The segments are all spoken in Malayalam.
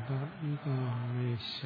ആത്മികാമേശ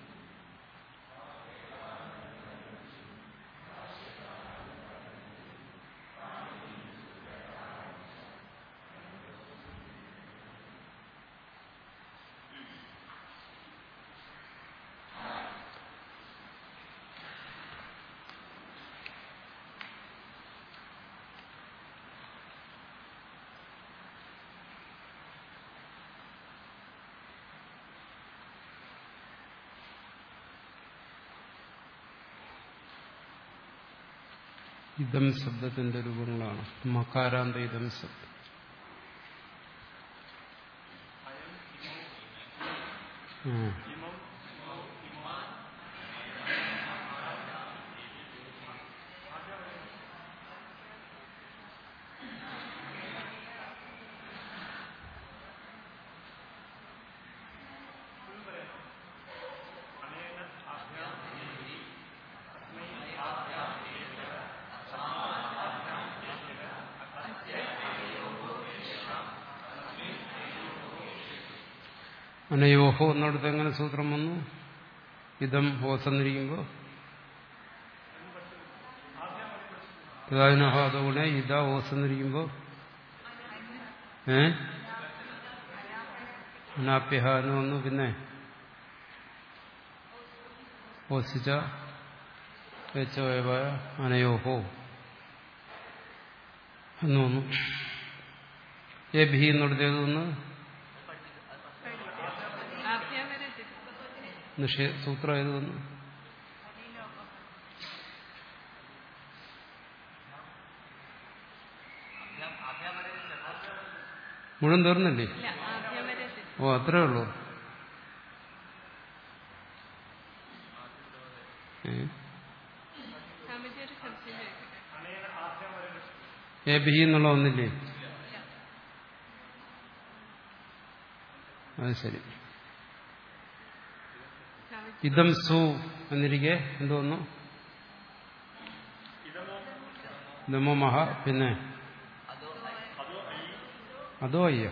ഇതം ശബ്ദത്തിന്റെ രൂപങ്ങളാണ് മകാരാന്ത ഇതം ശബ്ദം ഉം. അനയോഹോ എന്നിടത്ത് എങ്ങനെ സൂത്രം വന്നു ഇതം ഹോസന്നിരിക്കുമ്പോ പിതാവിനഹോ അതുകൊണ്ട് ഇത ഹോസന്നിരിക്കുമ്പോ ഏ അനാപ്യഹ എന്ന് വന്നു പിന്നെ ഹോസിച്ച വെച്ചോയവായ അനയോഹോ എന്ന് വന്നു എ ഭി എന്നിടത്തേത് വന്ന് നിഷേ സൂത്രം ഏത് വന്നു മുഴുവൻ തീർന്നില്ലേ ഓ അത്രേ ഉള്ളൂ ഏ? എ ബി എന്നുള്ള ഒന്നില്ലേ അത് ശരി ഇതം സു എന്നിരിക്കെ എന്തോന്നു നമോ മഹ പിന്നെ അതോ അയ്യ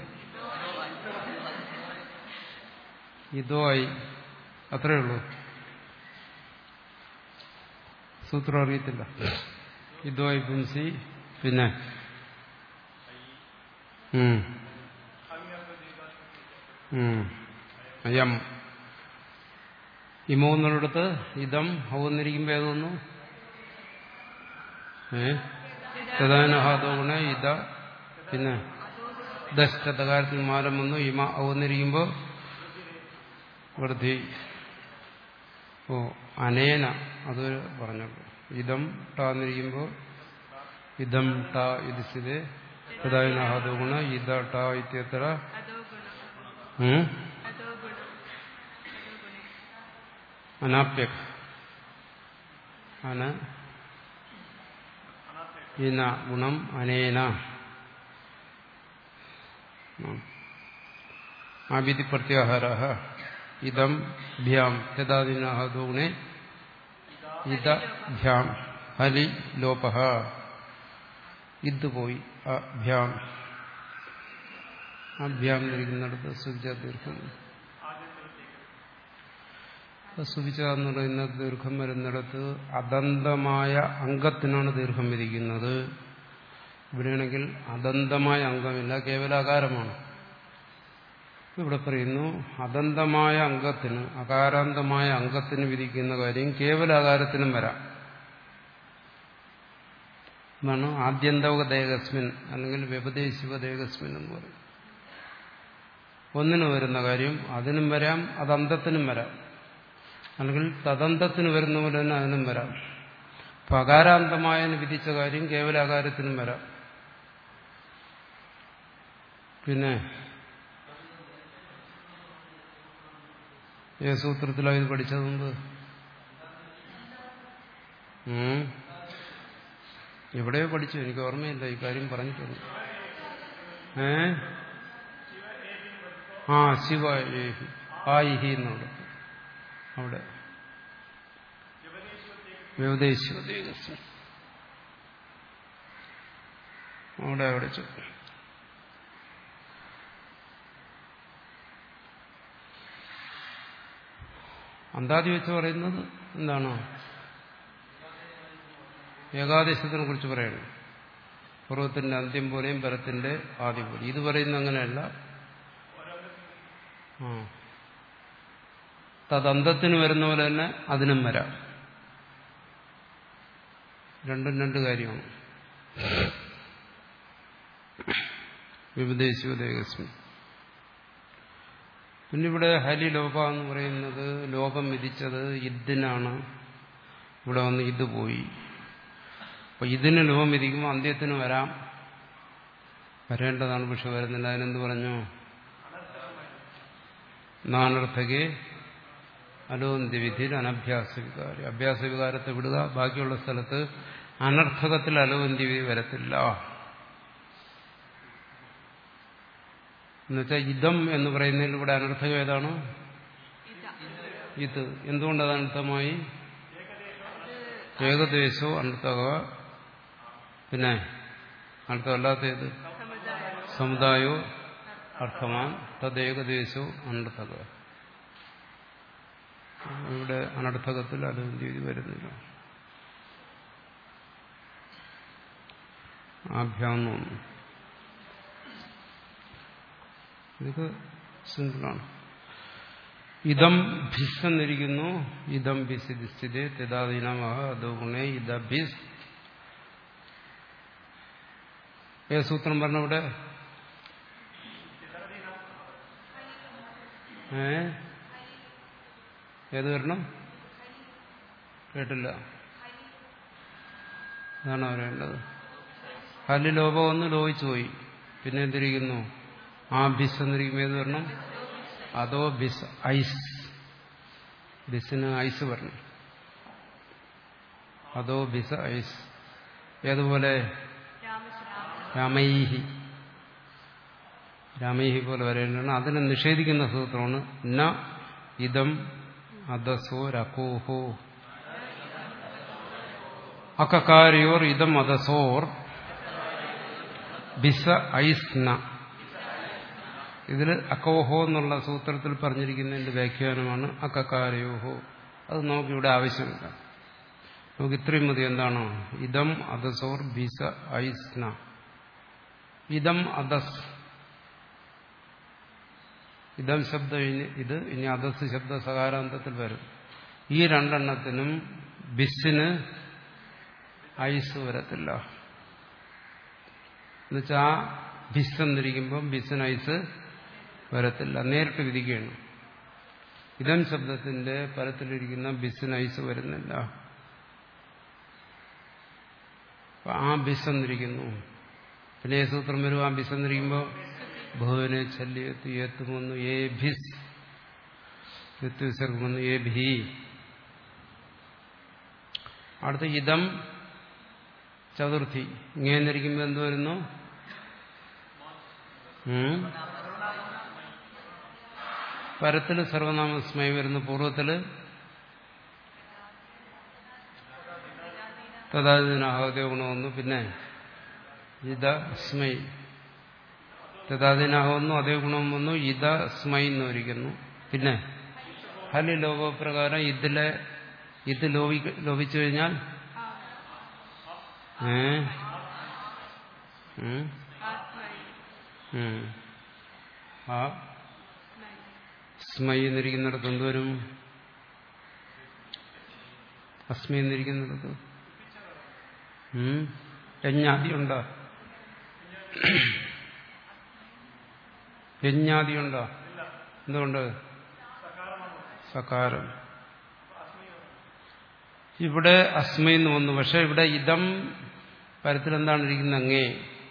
ഇതോ ഐ അത്രേ ഉള്ളൂ സൂത്രം അറിയത്തില്ല ഇതോ ഐ പുംസി പിന്നെ ഉം. ഉം. അയം ഇമോ എന്നുള്ളിടത്ത് ഇതം ഹൗന്നിരിക്കുമ്പോ ഏതൊന്നു ഏ പ്രധാനഹാദോ ഗുണ ഇത പിന്നെ ദശതകാരത്തിൽ മാലം വന്നു ഇമ ഔന്നിരിക്കുമ്പോ വൃദ്ധി ഓ അനേന അത് പറഞ്ഞല്ലോ ഇതം ടാന്നിരിക്കുമ്പോ ഇതം ട ഇത് സ്ഥിതി പ്രധാനഹാദോ ഗുണ ഇത ട ഇത്യത്ര ഉം അനാപ്യക് അന ഇന ഗുണം അനേന ആഭിതി പ്രത്യാഹാര ഇതം ഭ്യാം യഥാദിനോ ഗുണേ ഇത ഭ്യാം ഹലി ലോപ ഇത് പോയി അഭ്യാം അഭ്യാം എന്നിരിക്കുന്നിടത്ത് സുവിച്ച ദീർഘം സുവിച്ച എന്ന് പറയുന്ന ദീർഘം വരുന്നിടത്ത് അദന്തമായ അംഗത്തിനാണ് ദീർഘം വിധിക്കുന്നത് ഇവിടെയാണെങ്കിൽ അദന്തമായ അംഗമില്ല കേവല അകാരമാണ് ഇവിടെ പറയുന്നു അദന്തമായ അംഗത്തിന് അകാരാന്തമായ അംഗത്തിന് വിധിക്കുന്ന കാര്യം കേവല അകാരത്തിനും വരാം എന്നാണ് ആദ്യന്തവക ദേഹസ്മിൻ അല്ലെങ്കിൽ വ്യപദേശിവ ദേഹസ്മിൻ എന്ന് പറയും ഒന്നിന് വരുന്ന കാര്യം അതിനും വരാം അത് അന്തത്തിനും വരാം അല്ലെങ്കിൽ തദന്തത്തിന് വരുന്ന പോലെ തന്നെ അതിനും വരാം അപ്പൊ അകാരാന്തമായതിന് വിധിച്ച കാര്യം കേവല അകാരത്തിനും വരാം പിന്നെ ഏ സൂത്രത്തിലാണ് ഇത് പഠിച്ചത് മുമ്പ് ഉം. എവിടെയോ പഠിച്ചു എനിക്ക് ഓർമ്മയില്ല ഈ കാര്യം പറഞ്ഞിട്ടുണ്ട് ഏ ആ ശിവ ഏഹി. ആ ഇഹി എന്നുള്ളത് അവിടെ വ്യവദേശി അവിടെ അവിടെ അന്താദി വെച്ച് പറയുന്നത് എന്താണ് ഏകാദേശത്തിനെ കുറിച്ച് പറയണം പൂർവ്വത്തിന്റെ അന്ത്യം പോലെയും പരത്തിന്റെ ആദ്യം പോലെയും ഇത് പറയുന്നത് അങ്ങനെയല്ല ആ തദന്തത്തിന് വരുന്ന പോലെ തന്നെ അതിനും വരാം രണ്ടും രണ്ട് കാര്യമാണ് വിപദേശിവദേകസ്മി പിന്നെ ഇവിടെ ഹലി ലോപ എന്ന് പറയുന്നത് ലോകം വിധിച്ചത് ഇദ്ദിനാണ് ഇവിടെ വന്ന് ഇത് പോയി അപ്പൊ ഇതിന് ലോകം വിധിക്കുമ്പോൾ അന്ത്യത്തിന് വരാം വരേണ്ടതാണ് പക്ഷെ വരുന്നില്ല അതിനെന്ത് പറഞ്ഞു നാനർത്ഥകെ അലോന്ത്യവിധിയിൽ അനഭ്യാസ വികാരം അഭ്യാസ വികാരത്തെ വിടുക ബാക്കിയുള്ള സ്ഥലത്ത് അനർത്ഥകത്തിൽ അലോന്ത്യവിധി വരത്തില്ല എന്നുവെച്ചാൽ ഇതം എന്ന് പറയുന്നതിൽ ഇവിടെ അനർത്ഥകം ഏതാണ് ഇത് എന്തുകൊണ്ട് അത് അനർത്ഥമായി ഏകദേശോ അനർത്ഥക പിന്നെ അനർത്ഥമല്ലാത്ത ഏത് സമുദായോ അർത്ഥമാൻ തദ്ദേകദേശോ അനർത്ഥക ഇവിടെ അനർത്ഥകത്തിൽ അലോന്ത്യവിധി വരുന്നില്ല ആഭ്യാന്ന് തോന്നുന്നു ഇത് സിമ്പിളാണ് ഇതം ഭിസ് എന്നിരിക്കുന്നു ഇതം ഭിസ് ഇത് സ്ഥിതി തെതാധീനമഹ അതോ ഗുണേ ഇത ഭിസ് ഏ സൂത്രം പറഞ്ഞ ഇവിടെ ഏ ഏത് വരണം കേട്ടില്ല അതാണ് പറയേണ്ടത് ഹലി ലോപം ഒന്ന് ലോപിച്ചു പോയി പിന്നെ എന്തിരിക്കുന്നു ആ ബിസ് എന്നിരിക്കുമ്പോൾ ഏത് വരണം അതോ ബിസ് ഐസ് ബിസിന് ഐസ് വരണം അതോ ബിസ് ഐസ് ഏതുപോലെ രാമൈഹി രാമൈഹി പോലെ വരേണ്ടതാണ് അതിനെ നിഷേധിക്കുന്ന സൂത്രമാണ് ന ഇതം അദസോ രക്കോഹോ അക്കക്കാരിയോർ ഇതം അദസോർ ബിസ ഐസ്ന ഇതിൽ അക്കോഹോ എന്നുള്ള സൂത്രത്തിൽ പറഞ്ഞിരിക്കുന്നതിന്റെ വ്യാഖ്യാനമാണ് അക്കക്കാരയോഹോ അത് നമുക്കിവിടെ ആവശ്യമില്ല നമുക്ക് ഇത്രയും മതി എന്താണ് ഇതം അദസോർ ബിസ ഐസ്ന ഇതം അദസ് ഇതം ശബ്ദം ഇനി ഇത് ഇനി അദസ് ശബ്ദ സകാരാന്തത്തിൽ വരും ഈ രണ്ടെണ്ണത്തിനും ബിസിന് ഐസ് വരത്തില്ല എന്നുവെച്ചാൽ ആ ബിസ് എന്നിരിക്കുമ്പം ബിസിന് ഐസ് വരത്തില്ല നേരിട്ട് വിധിക്കുകയാണ് ഇതം ശബ്ദത്തിന്റെ പരത്തിലിരിക്കുന്ന ബിസിന് ഐസ് വരുന്നില്ല ആ ബിസ് എന്നിരിക്കുന്നു പിന്നെ ഏ സൂത്രം വരും ആ ബിസ് എന്നിരിക്കുമ്പോൾ ഭുവനെ ശല്യത്ത് ഏത്തുമെന്നു ഏ ഭിസ് വിസർഗമെന്നു ഏ ഭീ അടുത്ത ഇതം ചതുർത്ഥി ഇങ്ങനെയിരിക്കുമ്പോൾ എന്ത് വരുന്നു പരത്തില് സർവനാമസ്മയം വരുന്ന പൂർവ്വത്തില് തഥാദിനാഹോദയ ഗുണമെന്നു പിന്നെ ഇത സ്മൈ തഥാദിനാഹമെന്നു അതേ ഗുണം വന്നു ഇത സ്മൈ എന്ന് വരിക്കുന്നു പിന്നെ ഹലി ലോകപ്രകാരം ഇതിലെ ഇത് ലോപി ലോപിച്ചു കഴിഞ്ഞാൽ ഏ ആ സ്മൈ എന്നിരിക്കുന്നിടത്ത് എന്തുവരും അസ്മി എന്നിരിക്കുന്നിടത്ത് യജ്ഞാദി ഉണ്ടോ യജ്ഞാദി ഉണ്ടോ എന്തുകൊണ്ട് സകാരം ഇവിടെ അസ്മ എന്ന് വന്നു പക്ഷെ ഇവിടെ ഇതം പരത്തിലെന്താണ് ഇരിക്കുന്നത് അങ്ങേ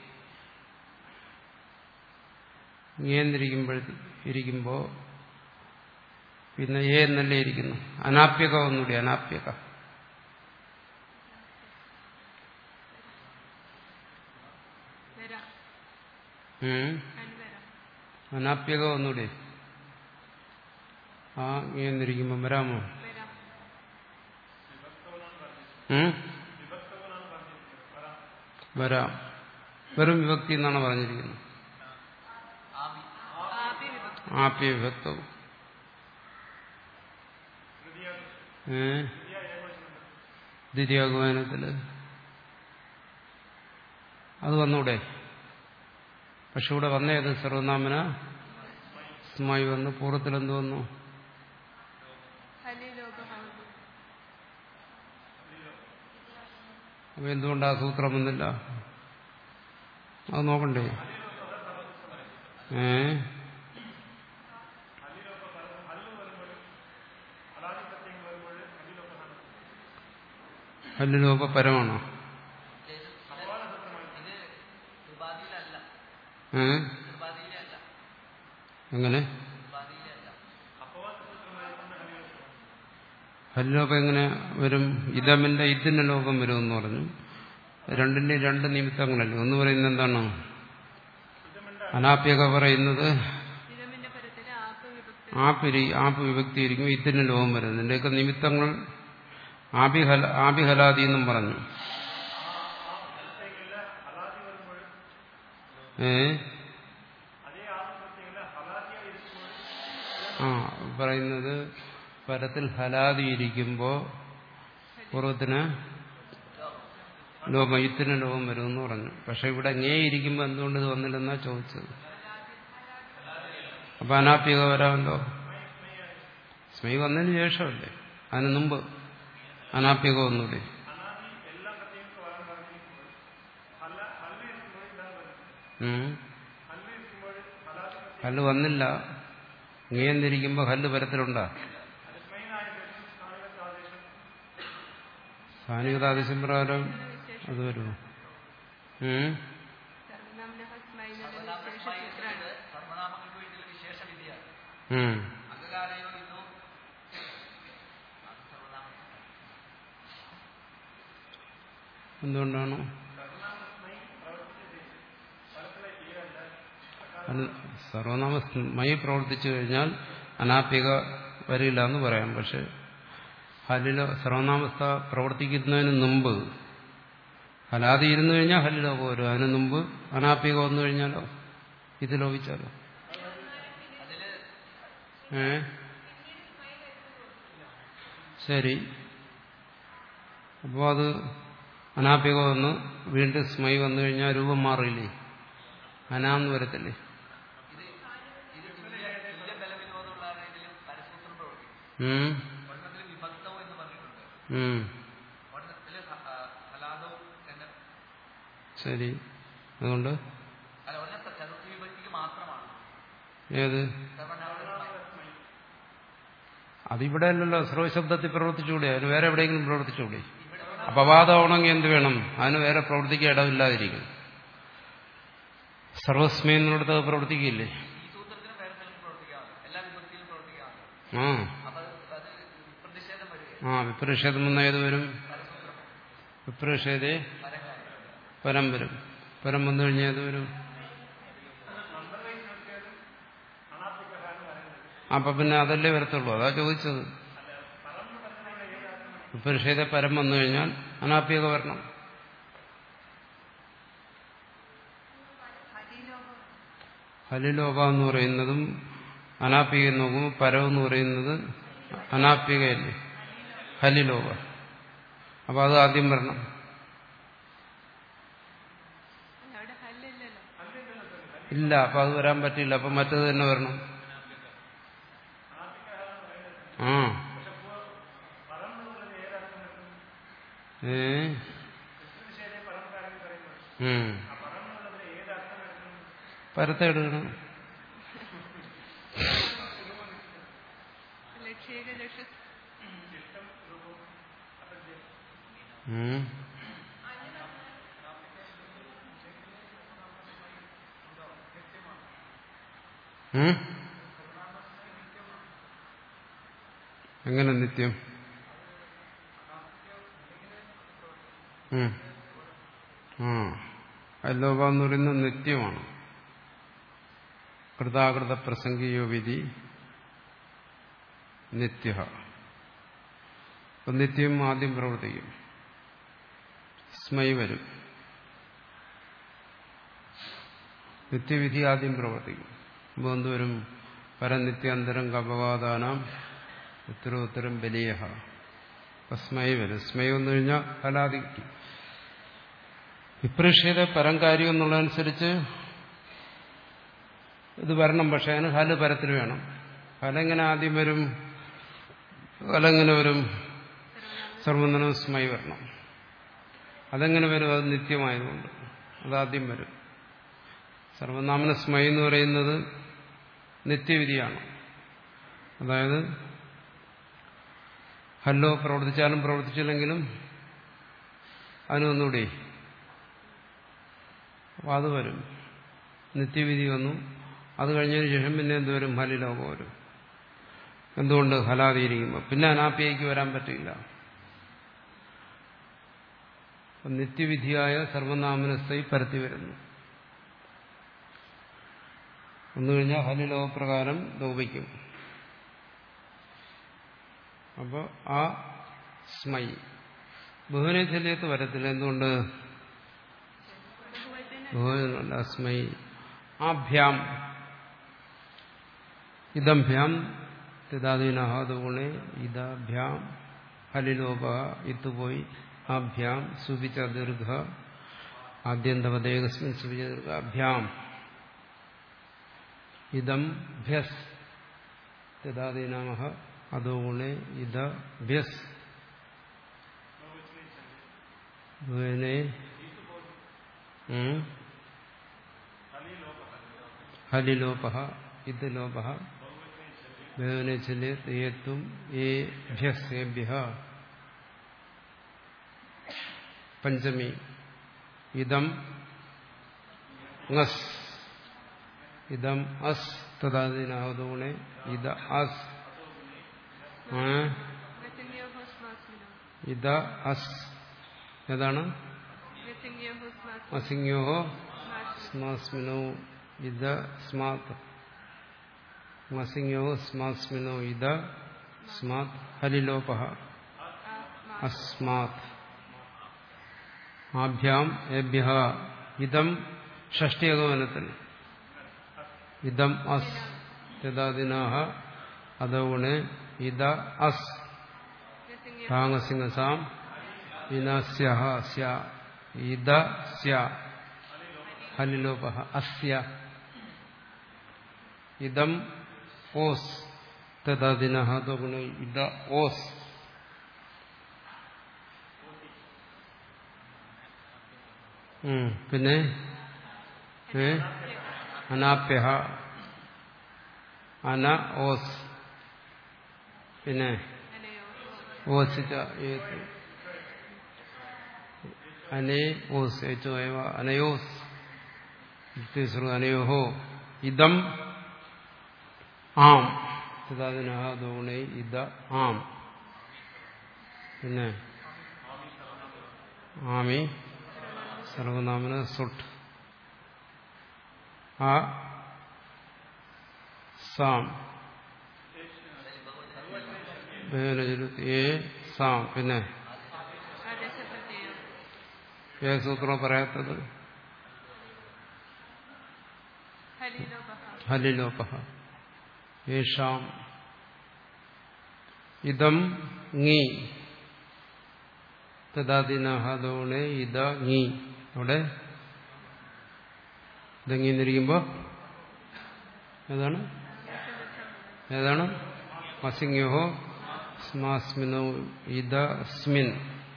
ഇങ്ങേന്നിരിക്കുമ്പോൾ ഇരിക്കുമ്പോ പിന്നെ ഏ എന്നല്ലേ ഇരിക്കുന്നു അനാപ്യക ഒന്നുകൂടി അനാപ്യക അനാപ്യക ഒന്നുകൂടി ആ ഇങ്ങേന്നിരിക്കുമ്പോ വരാമോ വരാം വെറും വിഭക്തി എന്നാണ് പറഞ്ഞിരിക്കുന്നത് ആപ്യ വിഭക്തവും ഏ ദ്വിതീയാഗമനത്തില് അത് വന്നൂടെ പക്ഷെ ഇവിടെ വന്നേത് സർവനാമന സ്മായി വന്നു പൂർവ്വത്തിൽ എന്ത് വന്നു ഹലിലോപമാകുന്നു അപ്പൊ എന്തുകൊണ്ട് ആ സൂത്രം വന്നില്ല അത് നോക്കണ്ടേ ഏ ഹല്ലുലോപ പരമാണോ ഏ എങ്ങനെ ഹല്ലോപം എങ്ങനെ വരും ഇതമിന്റെ ഇതിന്റെ ലോകം വരുമെന്ന് പറഞ്ഞു രണ്ടിന്റെ രണ്ട് നിമിത്തങ്ങളല്ലേ ഒന്ന് പറയുന്നത് എന്താണ് അനാപ്യക പറയുന്നത് ഇതമിന്റെ പരത്തില് ആപ്പ് വിഭക്തി ആപ്പിരി ആപ്പ് വിഭക്തിയിരിക്കും ഇതിന് ലോകം വരുന്നത് ഇതിന്റെയൊക്കെ നിമിത്തങ്ങൾ ആപിഹല ആപിഹലാദി എന്നും പറഞ്ഞു ഏ ആ പറയുന്നത് പരത്തിൽ ഹലാദി ഇരിക്കുമ്പോ പൂർവ്വത്തിന് ലോകം ഇത്തിന് ലോകം വരുമെന്ന് പറഞ്ഞു പക്ഷെ ഇവിടെ ngേ ഇരിക്കുമ്പോ എന്തുകൊണ്ട് ഇത് വന്നില്ലെന്നാ ചോദിച്ചത് അപ്പൊ അനാപ്യക വരാമല്ലോ സ്മൈ വന്നതിന് ശേഷമല്ലേ അതിന് മുമ്പ് അനാപ്യക ഒന്നുകൂടി ഉം. ഹല്ല് വന്നില്ല നീയെന്നിരിക്കുമ്പോ ഹല്ല് പരത്തിലുണ്ടാ സ്ഥാനികതാദേശം പ്രകാരം അത് വരുമോ ഉം? സർവനാമന ഹസ്മൈ എന്നുള്ള വിശേഷസൂത്രാണ് സർവനാമങ്ങൾക്ക് വേണ്ടിയുള്ള വിശേഷ വിധിയാണ് ഉം. അംഗകാരയോ ഇതോ അത് സർവനാമം എന്തുകൊണ്ടാണ് അത് സർവനാമസ്മയി പ്രവർത്തിച്ചു കഴിഞ്ഞാൽ അനാപ്യക വരില്ല എന്ന് പറയാം പക്ഷെ ഹലിലോ സർവനാമസ്ഥ പ്രവർത്തിക്കുന്നതിന് മുമ്പ് ഹലാതി ഇരുന്നു കഴിഞ്ഞാൽ ഹലിലോ പോരും അതിന് മുമ്പ് അനാപ്യക വന്നു കഴിഞ്ഞാലോ ഇത് ലോപിച്ചാലോ ഏ ശരി അപ്പോൾ അത് അനാപ്യക വന്ന് വീണ്ടും സ്മൈ വന്നു കഴിഞ്ഞാൽ രൂപം മാറിയില്ലേ അനാന്ന് വരത്തില്ലേ ഇത് തുല്യ തുല്യ ബലവിരോധമുള്ളതാണെങ്കിലും പരസൂത്രം പ്രവർത്തിക്കും ഉം, ഒരെണ്ണത്തിൽ വിഭക്തവും എന്ന് പറഞ്ഞിട്ടുണ്ട് ഉം, ഒരെണ്ണത്തിൽ ഹലാദവും എന്ന് ശരി അതുകൊണ്ട് അല്ല ഒരെണ്ണം ചതുർത്ഥ വിഭക്തിക്ക് മാത്രമാണ് ഏത് സർവനാമ അതിവിടെ അല്ലല്ലോ സർവശബ്ദത്തിൽ പ്രവർത്തിച്ചുകൂടെ അതിന് വേറെ എവിടെയെങ്കിലും പ്രവർത്തിച്ചുകൂടെ അപവാദമാണെങ്കിൽ എന്ത് വേണം അതിന് വേറെ പ്രവർത്തിക്കാൻ ഇടമില്ലാതിരിക്കും സർവസ്മി എന്നിടത്ത് അത് പ്രവർത്തിക്കില്ലേ ഈ സൂത്രത്തിന് വേറെ സ്ഥലത്ത് പ്രവർത്തിക്കാമല്ലോ എല്ലാ വിഭക്തിയിലും പ്രവർത്തിക്കാമല്ലോ ആ അപ്പൊ അത് അത് പ്രതിഷേധം വരികയാണ് ആ വിപ്രനിഷേധം വന്ന ഏത് വരും പരസൂത്രം വിപ്രനിഷേധേ പരകാര്യം പരം വരും പരം വന്നു കഴിഞ്ഞാൽ ഏത് വരും അപ്പൊ പിന്നെ അതല്ലേ വരത്തുള്ളൂ അതാ ചോദിച്ചത് വിപരിഷേധ പരം വന്നു കഴിഞ്ഞാൽ അനാപ്യക വരണം ഹലിലോക എന്ന് പറയുന്നതും അനാപ്യക എന്ന് നോക്കുമ്പോൾ പരം എന്ന് പറയുന്നത് അനാപ്യകയല്ലേ ഹലിലോക അപ്പൊ അത് ആദ്യം വരണം അല്ല, അവിടെ ഹല്ലല്ലല്ലോ ഇല്ല അപ്പൊ അത് വരാൻ പറ്റില്ല അപ്പൊ മറ്റത് തന്നെ വരണം ആ ഏ ഉം. പരത്തെ എടുക്കണം ലക്ഷ്യേക ലക്ഷ്യ ഉം. ഉം? എങ്ങനെ നിത്യം ഉം. ആ അല്ലോപ എന്ന് പറയുന്നത് നിത്യമാണ് കൃതാകൃത പ്രസംഗിയോ വിധി നിത്യ അപ്പൊ നിത്യം ആദ്യം പ്രവർത്തിക്കും സ്മൈ വരും നിത്യവിധി ആദ്യം പ്രവർത്തിക്കും അപ്പോൾ എന്തുവരും പരനിത്യാന്തരം കപവാദാനാം ഉത്തരോത്തരം ബലിയ അപ്പൊ സ്മൈ വരും സ്മൈ വന്നു കഴിഞ്ഞാൽ ഫലാദി കിട്ടി വിപ്രേക്ഷിത പരം കാര്യം എന്നുള്ളതനുസരിച്ച് ഇത് വരണം പക്ഷെ അതിന് ഹല് പരത്തിൽ വേണം ഫലം എങ്ങനെ ആദ്യം വരും ഫലം എങ്ങനെ വരും സർവന്തനം സ്മൈ വരണം അതെങ്ങനെ വരും അത് നിത്യമായതുകൊണ്ട് അതാദ്യം വരും സർവനാമന സ്മൈ എന്ന് പറയുന്നത് നിത്യവിധിയാണ് അതായത് ഹല്ലോ പ്രവർത്തിച്ചാലും പ്രവർത്തിച്ചില്ലെങ്കിലും അതിനൊന്നുകൂടി അപ്പോൾ അത് വരും നിത്യവിധി വന്നു അത് കഴിഞ്ഞതിന് ശേഷം പിന്നെ എന്ത് വരും ഹലിലോകം വരും എന്തുകൊണ്ട് ഹലാതിയിരിക്കുമ്പോൾ പിന്നെ അനാപ്യയ്ക്ക് വരാൻ പറ്റില്ല അപ്പം നിത്യവിധിയായ സർവനാമനസ്ഥയി പരത്തി വരുന്നു വന്നു കഴിഞ്ഞാൽ ഹലിലോകപ്രകാരം ലോപിക്കും അപ്പോൾ ആ സ്മൈ ബഹുവനശല്യത്ത് വരത്തില്ല എന്തുകൊണ്ട് ബഹുവനല്ല സ്മൈ ആഭ്യാം ഇതംഭ്യാം തിദാദീനഹാദുഗുണേ ഇതാഭ്യാം ഹലിലോപ ഇത്തുപോയി ആഭ്യാം സുപിച്ച ദീർഘ ആദ്യന്തവദേകസ്മിൻ സുപിച്ച ദീർഘ അഭ്യാം ഇതം ഭ്യസ് തിദാദീനാമഹ അതോ ഗുണേ ഇത ഭ്യസ് ഭുവനെ ഹലിലോപ ഇത് ലോപ ഭുവനെ ചല് ഏത്തും ഏഭ്യസ്യേഭ്യ പഞ്ചമി ഇതം ngസ് ഇതം അസ് തദാദിനാഹുദൂണെ ഇത അസ് വ്യസഞ്ജയോഹോ സ്മാസ്മിനോ ഇത അസ് ഏതാണ് വ്യസഞ്ജയോഹോ സ്മാസ് അസിംഗ്യോഹോ സ്മാസ് സ്മാസ്മിനോ ഇത സ്മാത് മസിംഗ്യോ സ്മാസ്മിനോ ഇത സ്മാത് ഹലിലോപ ആ സ്മാസ് അസ്മാത് ആഭ്യാം ഏഭ്യ ഇതം ഷഷ്ടിയഗമനത്തിൽ ഇതം അസ് യഥാദിനാഹ അതോഗുണെ ഇത അസ് വ്യസഞ്ജയോ താങ്ങസിംഗസാം വിനാസ്യ സ്യ ഇത സ്യ ഹലിലോപ അസ്യ ഇതം ഓസ് തദാദിനഃ അതോഗുണെ ഇത ഓസ് ഉം, പിന്നെ ഏ അനാപ്യ അന ഓസ് പിന്നെ അനയോ ഓസിച്ച ഏത് അനേ ഓസ് ഏച്ചോ ഏവ അനയോസ് ഇത്യസ്രു അനയോഹോ ഇതം ആം തദാദിനഃ ദോഗുണൈ ഇത ആം പിന്നെ ആമി സർവനാമന സുട്ട് ആ സാം ബഹുവനചരുത്ത് ഏ സാം പിന്നെ ആദേശപ്രത്യയോ ഏത് സൂത്രം പറയാത്തത് ഹലിലോപഹ ഹലിലോപ യേഷാം ഇതം ngി തദാദിനഹദോണെ ഇത ngി അവിടെ ഇതെങ്ങിന്നിരിക്കുമ്പോ ഏതാണ് ഏതാണ് അസിംഗ്യോഹോ സ്മാസ്മിനോ ഇത സ്മിൻ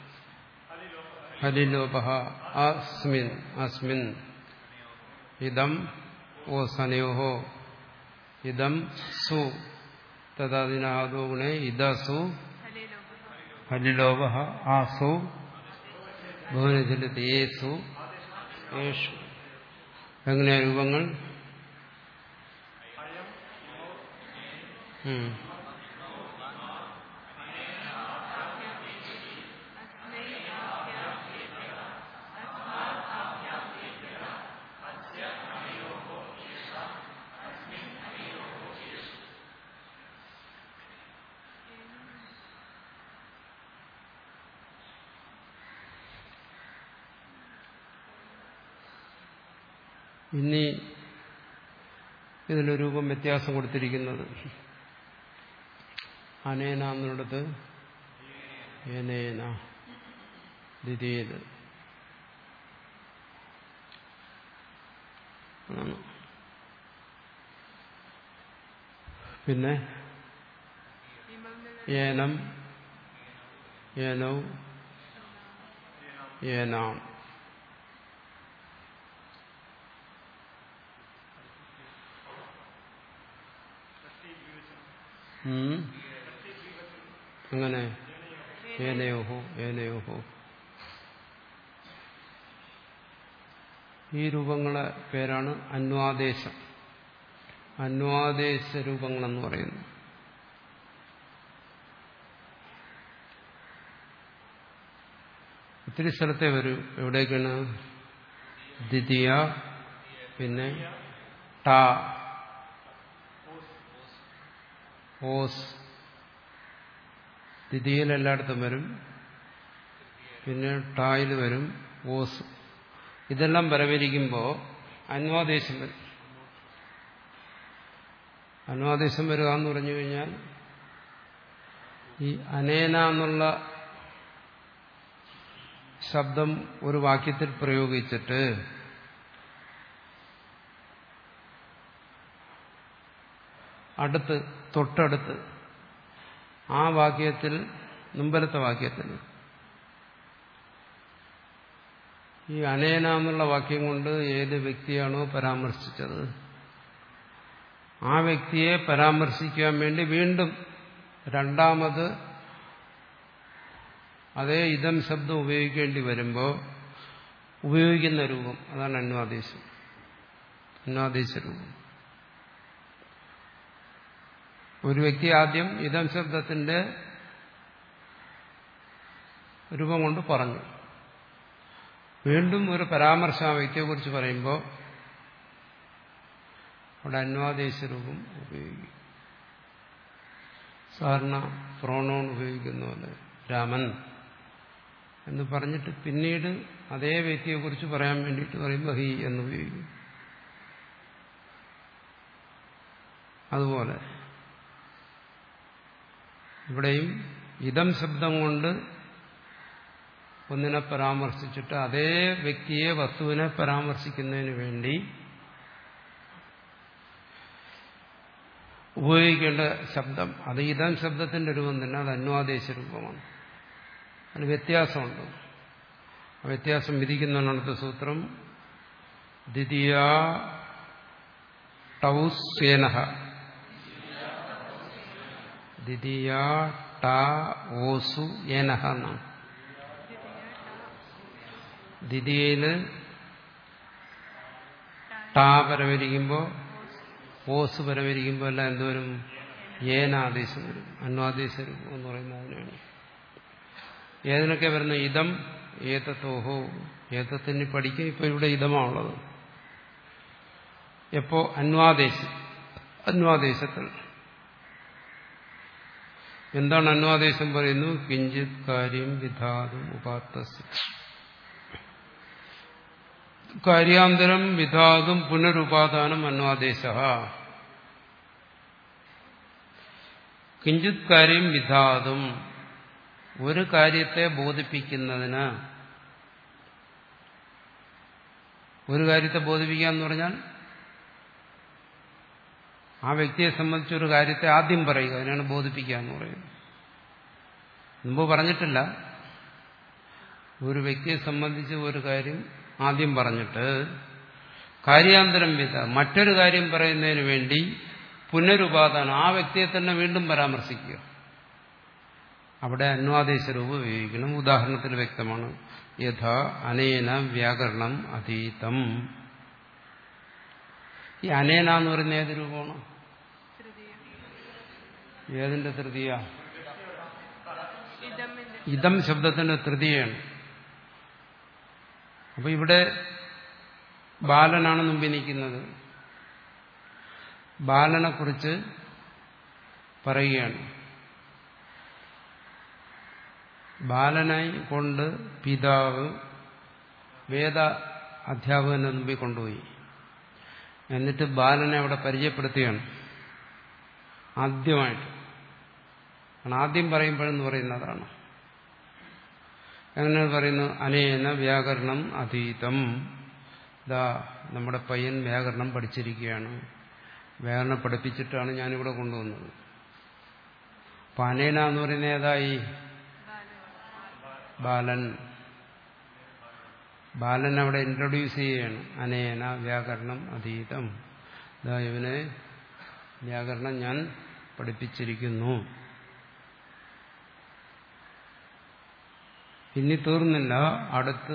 ഹലിലോപ അസ്മിൻ അസ്മിൻ ഇതം ഓ സനയോഹോ ഇതം സു തദാദിനാദോ ഗുണേ ഇത സു ഹലിലോപഹ ഹലിലോപ ആസു ഭുവനചലത്ത് ഏസു ഏഷു എങ്ങനെയാ രൂപങ്ങൾ ഉം. അസ്മൈ ആഭ്യാം അസ്മാത് ആഭ്യാം ഇനി ഇതിന്റെ രൂപം വ്യത്യാസം കൊടുത്തിരിക്കുന്നത് അനേന എന്നിടത്ത് ഏനേന ദ്വിതീയത് ആണ്. പിന്നെ ഇമം നില ഏനം ഏനൗ ഏനാം ഉം. അങ്ങനെ ഏനയോഹോ ഏനയോഹോ ഈ രൂപങ്ങളെ പേരാണ് അന്വാദേശം അന്വാദേശ രൂപങ്ങളെന്ന് പറയുന്നു ഒത്തിരി സ്ഥലത്തെ വരൂ എവിടേക്കാണ് ദ്വിതീയ പിന്നെ ട ഓസ് ദ്വിതീയയിൽ എല്ലായിടത്തും വരും പിന്നെ ടായിൽ വരും ഓസ് ഇതെല്ലാം വരവിരിക്കുമ്പോൾ അന്വാദേശം വരും അന്വാദേശം വരിക എന്ന് പറഞ്ഞു കഴിഞ്ഞാൽ ഈ അനേന എന്നുള്ള ശബ്ദം ഒരു വാക്യത്തിൽ പ്രയോഗിച്ചിട്ട് അടുത്ത് തൊട്ടടുത്ത് ആ വാക്യത്തിൽ മുമ്പലത്തെ വാക്യത്തിൽ ഈ അനേന എന്നുള്ള വാക്യം കൊണ്ട് ഏത് വ്യക്തിയാണോ പരാമർശിച്ചത് ആ വ്യക്തിയെ പരാമർശിക്കാൻ വേണ്ടി വീണ്ടും രണ്ടാമത് അതേ ഇതം ശബ്ദം ഉപയോഗിക്കേണ്ടി വരുമ്പോൾ ഉപയോഗിക്കുന്ന രൂപം അതാണ് അന്വാദേശം അന്വാദേശ രൂപം ഒരു വ്യക്തി ആദ്യം ഇതം ശബ്ദത്തിന്റെ രൂപം കൊണ്ട് പറഞ്ഞു വീണ്ടും ഒരു പരാമർശം ആ വ്യക്തിയെക്കുറിച്ച് പറയുമ്പോൾ അവിടെ അന്വാദേശ രൂപം ഉപയോഗിക്കും സാധാരണ പ്രോണോൺ ഉപയോഗിക്കുന്ന പോലെ രാമൻ എന്ന് പറഞ്ഞിട്ട് പിന്നീട് അതേ വ്യക്തിയെക്കുറിച്ച് പറയാൻ വേണ്ടിയിട്ട് പറയുമ്പോൾ ഹി എന്ന് ഉപയോഗിക്കും അതുപോലെ ഇവിടെയും ഇതം ശബ്ദം കൊണ്ട് ഒന്നിനെ പരാമർശിച്ചിട്ട് അതേ വ്യക്തിയെ വസ്തുവിനെ പരാമർശിക്കുന്നതിന് വേണ്ടി ഉപയോഗിക്കേണ്ട ശബ്ദം അത് ഇതം ശബ്ദത്തിന്റെ രൂപം തന്നെ അത് അന്വാദേശ രൂപമാണ് അതിന് വ്യത്യാസമുണ്ട് ആ വ്യത്യാസം വിധിക്കുന്നതാണ് അടുത്ത സൂത്രം ദ്വിതീയ ടൗസ്യേന ദ്വിതീയ ട ഓസു ഏനഹ എന്നാണ് ദ്വിതീയയില് ടാ പരവരിക്കുമ്പോൾ ഓസ് പരവരിക്കുമ്പോൾ എല്ലാം എന്തോരും ഏനാദേശം വരും അന്വാദേശ രൂപം എന്ന് പറയുന്നത് അതിനാണ് ഏതിനൊക്കെ വരുന്ന ഇതം ഏതത്തോഹോ ഏതത്തിന് പഠിക്കും ഇപ്പൊ ഇവിടെ ഇതമാണുള്ളത് എപ്പോ അന്വാദേശം അന്വാദേശത്തിൽ എന്താണ് അന്വാദേശം പറയുന്നു കിഞ്ചിത് കാര്യം വിധാതും ഉപാത്തസ് കാര്യാന്തരം വിധാതും പുനരുപാദാനം അന്വാദേശ കിഞ്ചിത് കാര്യം വിധാതും ഒരു കാര്യത്തെ ബോധിപ്പിക്കുന്നതിന് ഒരു കാര്യത്തെ ബോധിപ്പിക്കുക എന്ന് പറഞ്ഞാൽ ആ വ്യക്തിയെ സംബന്ധിച്ച് ഒരു കാര്യത്തെ ആദ്യം പറയുക അതിനാണ് ബോധിപ്പിക്കുക എന്ന് പറയുന്നത് മുമ്പ് പറഞ്ഞിട്ടില്ല ഒരു വ്യക്തിയെ സംബന്ധിച്ച് ഒരു കാര്യം ആദ്യം പറഞ്ഞിട്ട് കാര്യാന്തരം വിധ മറ്റൊരു കാര്യം പറയുന്നതിന് വേണ്ടി പുനരുപാദാനം ആ വ്യക്തിയെ തന്നെ വീണ്ടും പരാമർശിക്കുക അവിടെ അന്വാദേശ രൂപം ഉപയോഗിക്കണം ഉദാഹരണത്തിൽ വ്യക്തമാണ് യഥാ അനേന വ്യാകരണം അതീതം ഈ അനേന എന്ന് പറയുന്ന ഏത് രൂപമാണ് തൃതീയ ഏതിന്റെ തൃതീയ ഇതമിന്റെ ഇതം ശബ്ദത്തിന്റെ തൃതീയാണ് അപ്പൊ ഇവിടെ ബാലനാണ് മുമ്പിൽ നിൽക്കുന്നത് ബാലനെ കുറിച്ച് പറയുകയാണ് ബാലനായി കൊണ്ട് പിതാവ് വേദ അധ്യാപകന്റെ മുമ്പിൽ കൊണ്ടുപോയി എന്നിട്ട് ബാലനെ അവിടെ പരിചയപ്പെടുത്തുകയാണ് ആദ്യമായിട്ട് കാരണം ആദ്യം പറയുമ്പോഴെന്ന് പറയുന്നതാണ് എങ്ങനെ പറയുന്നു അനേന വ്യാകരണം അതീതം ഇതാ നമ്മുടെ പയ്യൻ വ്യാകരണം പഠിച്ചിരിക്കുകയാണ് വ്യാകരണം പഠിപ്പിച്ചിട്ടാണ് ഞാനിവിടെ കൊണ്ടുവന്നത് അപ്പൊ അനേന എന്ന് പറയുന്ന ഏതായി ബാലൻ ബാലൻ അവിടെ ഇൻട്രൊഡ്യൂസ് ചെയ്യുകയാണ് അനേന വ്യാകരണം അതീതം ഇതാ ഇവനെ വ്യാകരണം ഞാൻ പഠിപ്പിച്ചിരിക്കുന്നു ഇനി തീർന്നില്ല അടുത്ത്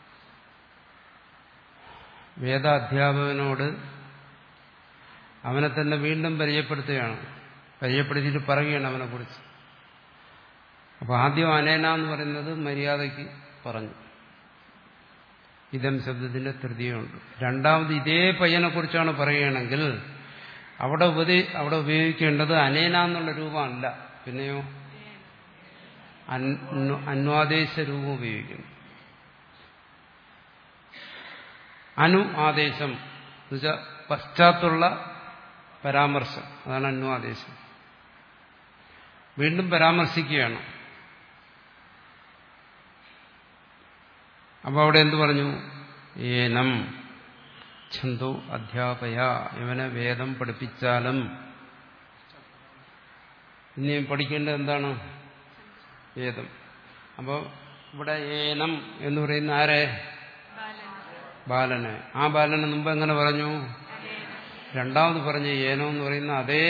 വേദാധ്യാപകനോട് അവനെ തന്നെ വീണ്ടും പരിചയപ്പെടുത്തുകയാണ് പരിചയപ്പെടുത്തിയിട്ട് പറയുകയാണ് അവനെക്കുറിച്ച് അപ്പൊ ആദ്യം അനേന എന്ന് പറയുന്നത് മര്യാദയ്ക്ക് പറഞ്ഞു ഇതം ശബ്ദത്തിന്റെ തൃതീയമുണ്ട് രണ്ടാമത് ഇതേ പയ്യനെ കുറിച്ചാണ് പറയുകയാണെങ്കിൽ അവിടെ ഉപദേ അവിടെ ഉപയോഗിക്കേണ്ടത് അനേന എന്നുള്ള രൂപമല്ല പിന്നെയോ അന്- അന്വാദേശ രൂപം ഉപയോഗിക്കുന്നു അനു ആദേശം എന്നുവെച്ചാൽ പശ്ചാത്തുള്ള പരാമർശം അതാണ് അന്വാദേശം വീണ്ടും പരാമർശിക്കുകയാണ് അപ്പൊ അവിടെ എന്തു പറഞ്ഞു ഏനം ഛന്ദോ അധ്യാപയ ഇവനെ വേദം പഠിപ്പിച്ചാലും ഇനി പഠിക്കേണ്ടത് എന്താണ് വേദം അപ്പോൾ ഇവിടെ ഏനം എന്ന് പറയുന്ന ആരെ ബാലനെ ആ ബാലനെ മുമ്പ് എങ്ങനെ പറഞ്ഞു രണ്ടാമത് പറഞ്ഞ ഏനോ എന്ന് പറയുന്ന അതേ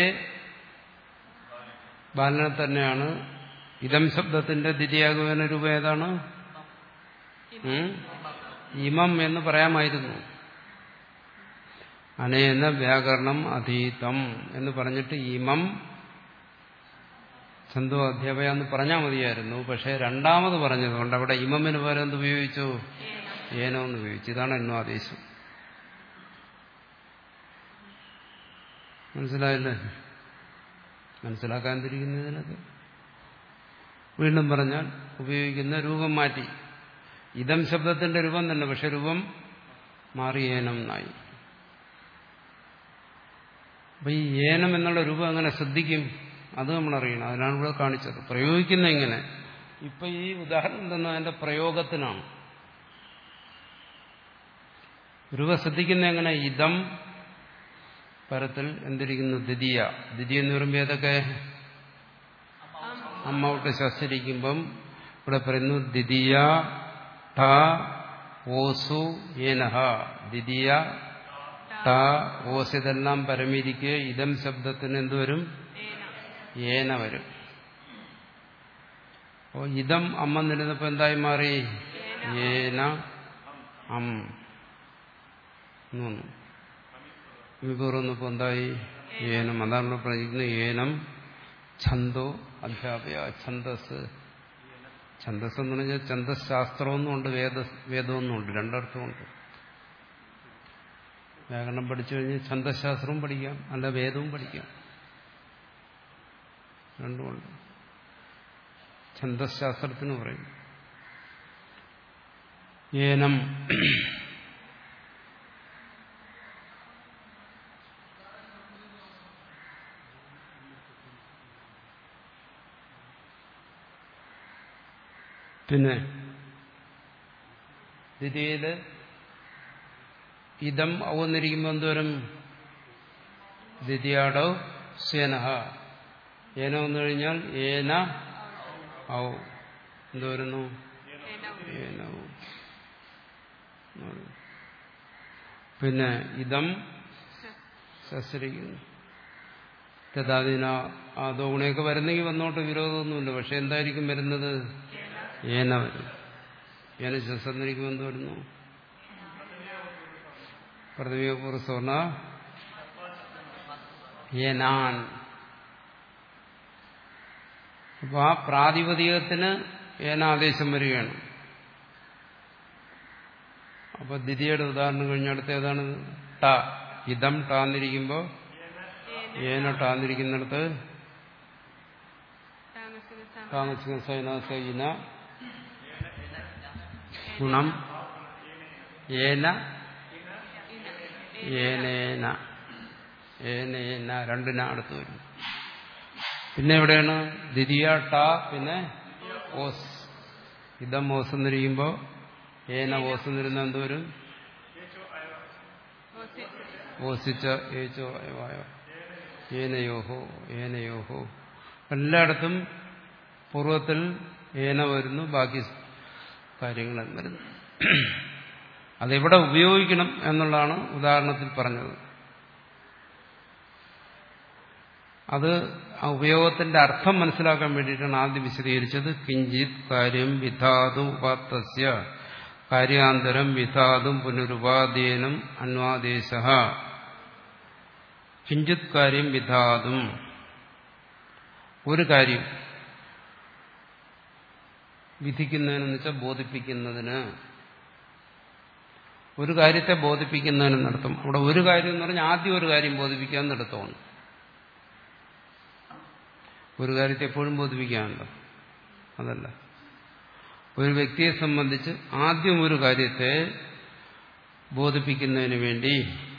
ബാലനെ തന്നെയാണ് ഇതം ശബ്ദത്തിന്റെ ദ്വിതീയാഗമന രൂപം ഏതാണ് ഉം? ഇമം എന്ന് പറയാമായിരുന്നു അനേന വ്യാകരണം അതീതം എന്ന് പറഞ്ഞിട്ട് ഇമം ഛന്തോ അധ്യാപയ എന്ന് പറഞ്ഞാൽ മതിയായിരുന്നു പക്ഷെ രണ്ടാമത് പറഞ്ഞതുകൊണ്ട് അവിടെ ഇമമിന് പകരം എന്ത് ഉപയോഗിച്ചു ഏനോ എന്ന് ഉപയോഗിച്ചു ഇതാണ് അന്വാദേശം മനസ്സിലായില്ലേ മനസ്സിലാക്കാൻ തിരിക്കുന്നതിനൊക്കെ വീണ്ടും പറഞ്ഞാൽ ഉപയോഗിക്കുന്ന രൂപം മാറ്റി ഇതം ശബ്ദത്തിന്റെ രൂപം തന്നെ പക്ഷെ രൂപം മാറി ഏനം എന്നായി അപ്പൊ ഈ ഏനം എന്നുള്ള രൂപം എങ്ങനെ ശ്രദ്ധിക്കും അത് നമ്മൾ അറിയണം അതിനാണ് ഇവിടെ കാണിച്ചത് പ്രയോഗിക്കുന്ന എങ്ങനെ ഇപ്പൊ ഈ ഉദാഹരണം തന്നെ അതിന്റെ പ്രയോഗത്തിനാണ് രൂപ ശ്രദ്ധിക്കുന്ന എങ്ങനെ ഇതം പരത്തിൽ എന്തിരിക്കുന്നു ദ്വിതീയ ദ്വിതീയ എന്ന് പറയുമ്പോൾ ഏതൊക്കെ അമ്മ വിട്ട് ശസ്ത്രിക്കുമ്പം ഇവിടെ പറയുന്നു ദ്വിതീയ ട ഓസു ഏനഹ ദ്വിതീയ ട ഓസ് ഇതെല്ലാം പരമിരിക്കെ ഇതം ശബ്ദത്തിന് എന്തുവരും ഏന വരും അപ്പോ ഇതം അമ്മ നിരുന്നപ്പോ എന്തായി മാറി ഏന അം എന്ന് വന്നു വിപൂർന്നപ്പോ എന്തായി ഏനം അതാണ് ഇവിടെ പറഞ്ഞിരിക്കുന്നത് ഏനം ഛന്തോ അധ്യാപയ ഛന്തസ് ഛന്തസ് എന്ന് പറഞ്ഞാൽ ഛന്തസ് ശാസ്ത്രമൊന്നുമുണ്ട് വേദ വേദമൊന്നുമുണ്ട് രണ്ടർത്ഥമുണ്ട് വ്യാകരണം പഠിച്ചു കഴിഞ്ഞാൽ ഛന്തശാസ്ത്രവും പഠിക്കാം അല്ല വേദവും പഠിക്കാം രണ്ടുമുണ്ട് ഛന്തശാസ്ത്രത്തിന് പറയും ഏനം പിന്നെ ദ്വിതീയയില് ഇതം ഔന്നിരിക്കുമ്പോൾ എന്തോരം ദ്വിതീയാടോ സേനഹ ഏന വന്നു കഴിഞ്ഞാൽ ഏന ഔ എന്തോരുന്നു ഏനവും പിന്നെ ഇതം ശസ്ത്രിക്കുന്നു തഥാദിന അതോ ഗുണയൊക്കെ വരുന്നെങ്കിൽ വന്നോട്ട് വിരോധമൊന്നുമില്ല പക്ഷെ എന്തായിരിക്കും വരുന്നത് ഏന വരും ഏന ശസ്ത്രിക്കുമ്പോൾ എന്ത് വരുന്നു പ്രതിമയപൂർവ്വ ഏനാൻ അപ്പൊ ആ പ്രാതിപതികത്തിന് ഏനാദേശം വരികയാണ് അപ്പൊ ദ്വിതീയയുടെ ഉദാഹരണം കഴിഞ്ഞ അടുത്ത ഏതാണ് ട ഇതം ടാന്നിരിക്കുമ്പോ ഏന ടാന്നിരിക്കുന്നിടത്ത് താമസിക്കുന്ന സൈനാസൈന ഗുണം ഏന ഏനേന ഏനേന രണ്ടിന അടുത്ത് വരും പിന്നെ എവിടെയാണ് ദ്വിതീയ ട പിന്നെ ഓസ് ഇതം ഓസന്നിരിക്കുമ്പോൾ ഏന ഓസന്നിരുന്ന എന്തോരും ഓസിച്ച ഏച്ചോ അയവായോ ഏനയോഹോ ഏനയോഹോ എല്ലായിടത്തും പൂർവത്തിൽ ഏന വരുന്നു ബാക്കി കാര്യങ്ങൾ വരുന്നു അതെവിടെ ഉപയോഗിക്കണം എന്നുള്ളതാണ് ഉദാഹരണത്തിൽ പറഞ്ഞത് അത് ആ ഉപയോഗത്തിന്റെ അർത്ഥം മനസ്സിലാക്കാൻ വേണ്ടിയിട്ടാണ് ആദ്യം വിശദീകരിച്ചത് കിഞ്ചിത് കാര്യം വിധാതു ഉപാത്തസ്യ കാര്യാന്തരം വിധാതും പുനരുപാധീനം അന്വാദേശ കിഞ്ചിത് കാര്യം വിധാതും ഒരു കാര്യം വിധിക്കുന്നതിനെന്ന് വെച്ചാൽ ബോധിപ്പിക്കുന്നതിന് ഒരു കാര്യത്തെ ബോധിപ്പിക്കുന്നതിന് നടത്തും അവിടെ ഒരു കാര്യം എന്ന് പറഞ്ഞാൽ ആദ്യം ഒരു കാര്യം ബോധിപ്പിക്കാൻ നടത്തുമാണ് ഒരു കാര്യത്തെ എപ്പോഴും ബോധിപ്പിക്കാനുണ്ടോ അതല്ല ഒരു വ്യക്തിയെ സംബന്ധിച്ച് ആദ്യം ഒരു കാര്യത്തെ ബോധിപ്പിക്കുന്നതിന് വേണ്ടി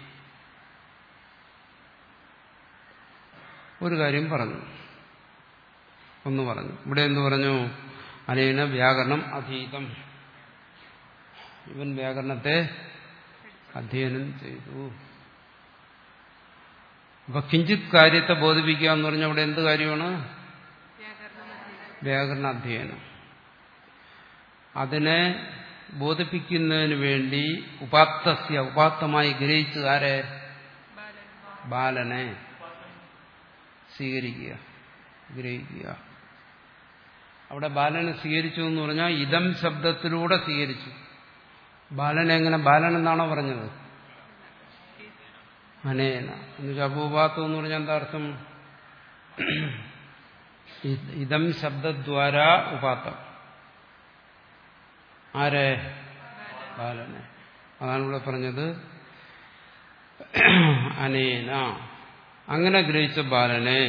ഒരു കാര്യം പറഞ്ഞു ഒന്ന് പറഞ്ഞു ഇവിടെ എന്ത് പറഞ്ഞു അനേന വ്യാകരണം അധീതം ഇവൻ വ്യാകരണത്തെ അധ്യയനം ചെയ്തു അപ്പൊ കിഞ്ചിത് കാര്യത്തെ ബോധിപ്പിക്കുക എന്ന് പറഞ്ഞാൽ അവിടെ എന്ത് കാര്യമാണ് വ്യാകരണ അധ്യയനം അതിനെ ബോധിപ്പിക്കുന്നതിന് വേണ്ടി ഉപാത്തസ്യ ഉപാത്തമായി ഗ്രഹിച്ചു ആരെ ബാലനെ സ്വീകരിക്കുക ഗ്രഹിക്കുക അവിടെ ബാലനെ സ്വീകരിച്ചു എന്ന് പറഞ്ഞാൽ ഇതം ശബ്ദത്തിലൂടെ സ്വീകരിച്ചു ബാലൻ എങ്ങനെ ബാലൻ എന്നാണോ പറഞ്ഞത് അനേന എന്നുവെച്ചാൽ അപൂപാത്തം എന്ന് പറഞ്ഞാൽ എന്താ അർത്ഥം ഇതം ശബ്ദദ്വാര ഉപാത്തം ആരെ ബാലനെ അതാണ് ഇവിടെ പറഞ്ഞത് അനേന അങ്ങനെ ഗ്രഹിച്ച ബാലനെ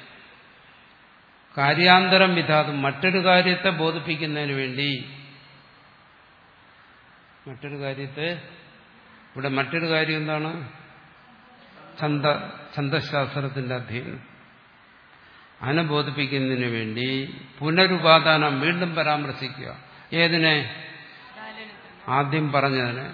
കാര്യാന്തരം വിധാതും മറ്റൊരു കാര്യത്തെ ബോധിപ്പിക്കുന്നതിന് വേണ്ടി മറ്റൊരു കാര്യത്തെ ഇവിടെ മറ്റൊരു കാര്യം എന്താണ് ഛന്ദ ഛന്ദശാസ്ത്രത്തിന്റെ അധ്യയനം അതിനെ ബോധിപ്പിക്കുന്നതിന് വേണ്ടി പുനരുപാദാനം വീണ്ടും പരാമർശിക്കുക ഏതിനെ ആദ്യം പറഞ്ഞതിനെ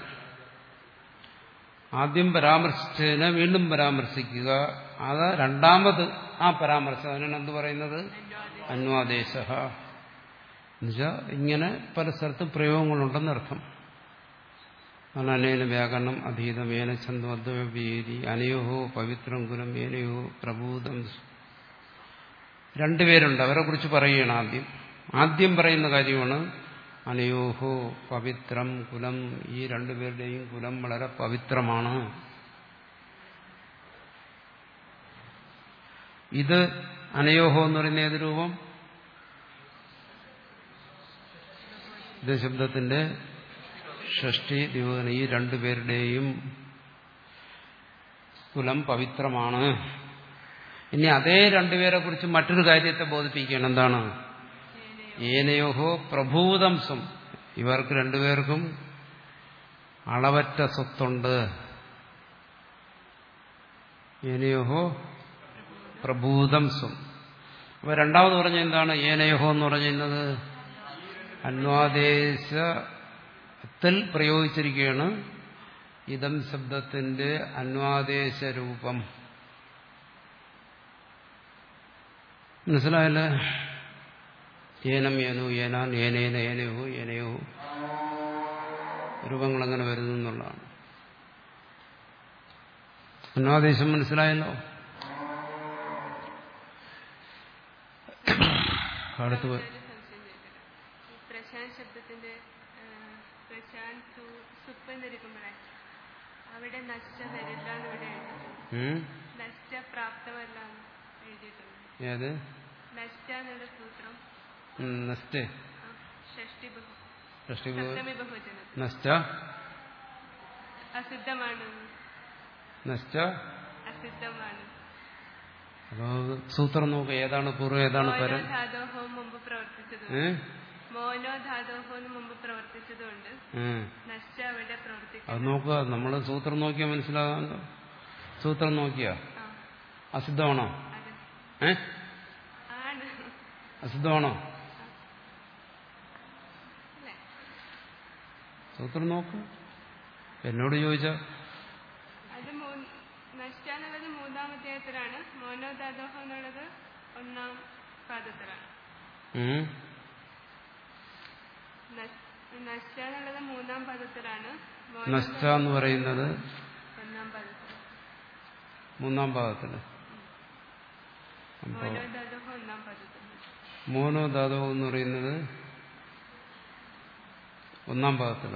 ആദ്യം പരാമർശിച്ചതിനെ വീണ്ടും പരാമർശിക്കുക അത് രണ്ടാമത് ആ പരാമർശം അതിനാണ് എന്ത് പറയുന്നത് അന്വാദേശ എന്നുവെച്ചാൽ ഇങ്ങനെ പല സ്ഥലത്തും പ്രയോഗങ്ങളുണ്ടെന്നർത്ഥം അനേന വ്യാകരണം അധീതം ഏന ഛന്ദോദ്വീതി അനയോഹോ പവിത്രം കുലം ഏനയോ പ്രഭൂതം രണ്ടുപേരുണ്ട് അവരെ കുറിച്ച് പറയുകയാണ് ആദ്യം ആദ്യം പറയുന്ന കാര്യമാണ് അനയോഹോ പവിത്രം കുലം ഈ രണ്ടുപേരുടെയും കുലം വളരെ പവിത്രമാണ് ഇത് അനയോഹോ എന്ന് പറയുന്ന ഏത് രൂപം ഇത് ശബ്ദത്തിന്റെ ഷഷ്ടി ദിവന ഈ രണ്ടുപേരുടെയും കുലം പവിത്രമാണ് ഇനി അതേ രണ്ടുപേരെ കുറിച്ച് മറ്റൊരു കാര്യത്തെ ബോധിപ്പിക്കുകയാണ് എന്താണ് ഏനയോഹോ പ്രഭൂതംസം ഇവർക്ക് രണ്ടുപേർക്കും അളവറ്റ സ്വത്തുണ്ട് ഏനയോഹോ പ്രഭൂതംസം അപ്പൊ രണ്ടാമത് പറഞ്ഞ എന്താണ് ഏനയോഹോ എന്ന് പറയുന്നത് അന്വാദേശത്തിൽ പ്രയോഗിച്ചിരിക്കുകയാണ് ഇതം ശബ്ദത്തിന്റെ അന്വാദേശ രൂപം മനസ്സിലായല്ലേ ഏനം ഏനു ഏനാൻ ഏനേന ഏനയോ ഏനയോ രൂപങ്ങൾ അങ്ങനെ വരുന്നു എന്നുള്ളതാണ് അന്വാദേശം മനസ്സിലായല്ലോ അടുത്ത് ഒരു സംശയം ചോദിക്കട്ടെ? ഈ പ്രശാന്ത് ശബ്ദത്തിന്റെ ആ, പ്രശാന്ത് സു- സുപ്പ് എന്നിരിക്കുമ്പോഴേ അവിടെ നഷ്ട വരില്ല എന്ന് ഇവിടെ എഴുതിയിട്ടുണ്ട് ഉം? നഷ്ടപ്രാപ്തമല്ല എന്ന് എഴുതിയിട്ടുണ്ട് ഏത് നഷ്ട എന്നുള്ള സൂത്രം ഉം, നസ്റ്റേ ആ, ഷഷ്ടി ബഹു ഷഷ്ടി സപ്തമി ബഹുവചനം നഷ്ട അസിദ്ധമാണ് നഷ്ട അസിദ്ധമാണ് അപ്പോ സൂത്രം നോക്കുക ഏതാണ് പൂർവ്വം ഏതാണ് മോനോ പരം ധാതോഹോ മുമ്പ് പ്രവർത്തിച്ചതും ഏ മോനോ ധാതോഹോന്ന് മുമ്പ് പ്രവർത്തിച്ചതുകൊണ്ട് ഉം. നഷ്ട അവിടെ പ്രവർത്തിക്കും അത് നോക്കുക നമ്മൾ സൂത്രം നോക്കിയാൽ മനസ്സിലാകാമല്ലോ സൂത്രം നോക്കിയാ ആ അസിദ്ധമാണോ അതെ ഏ ആണ് അസിദ്ധമാണോ സൂത്രം നോക്ക് എന്നോട് ചോദിച്ച അത് മൂ- നഷ്ട എന്നുള്ളത് മൂന്നാം അധ്യായത്തിലാണ് മോനോദാദോഹം എന്നുള്ളത് ഒന്നാം പാദത്തിലാണ് നഷ്- നഷ്ട എന്നുള്ളത് മൂന്നാം പദത്തിലാണ് മോനോ- നഷ്ട എന്ന് പറയുന്നത് ഒന്നാം പദത്തിൽ മൂന്നാം ഭാഗത്തിൽ അപ്പോൾ മോനോദാദോഹം ഒന്നാം പദത്തിൽ മോനോ ധാതോ എന്ന് പറയുന്നത് ഒന്നാം ഭാഗത്തിലോ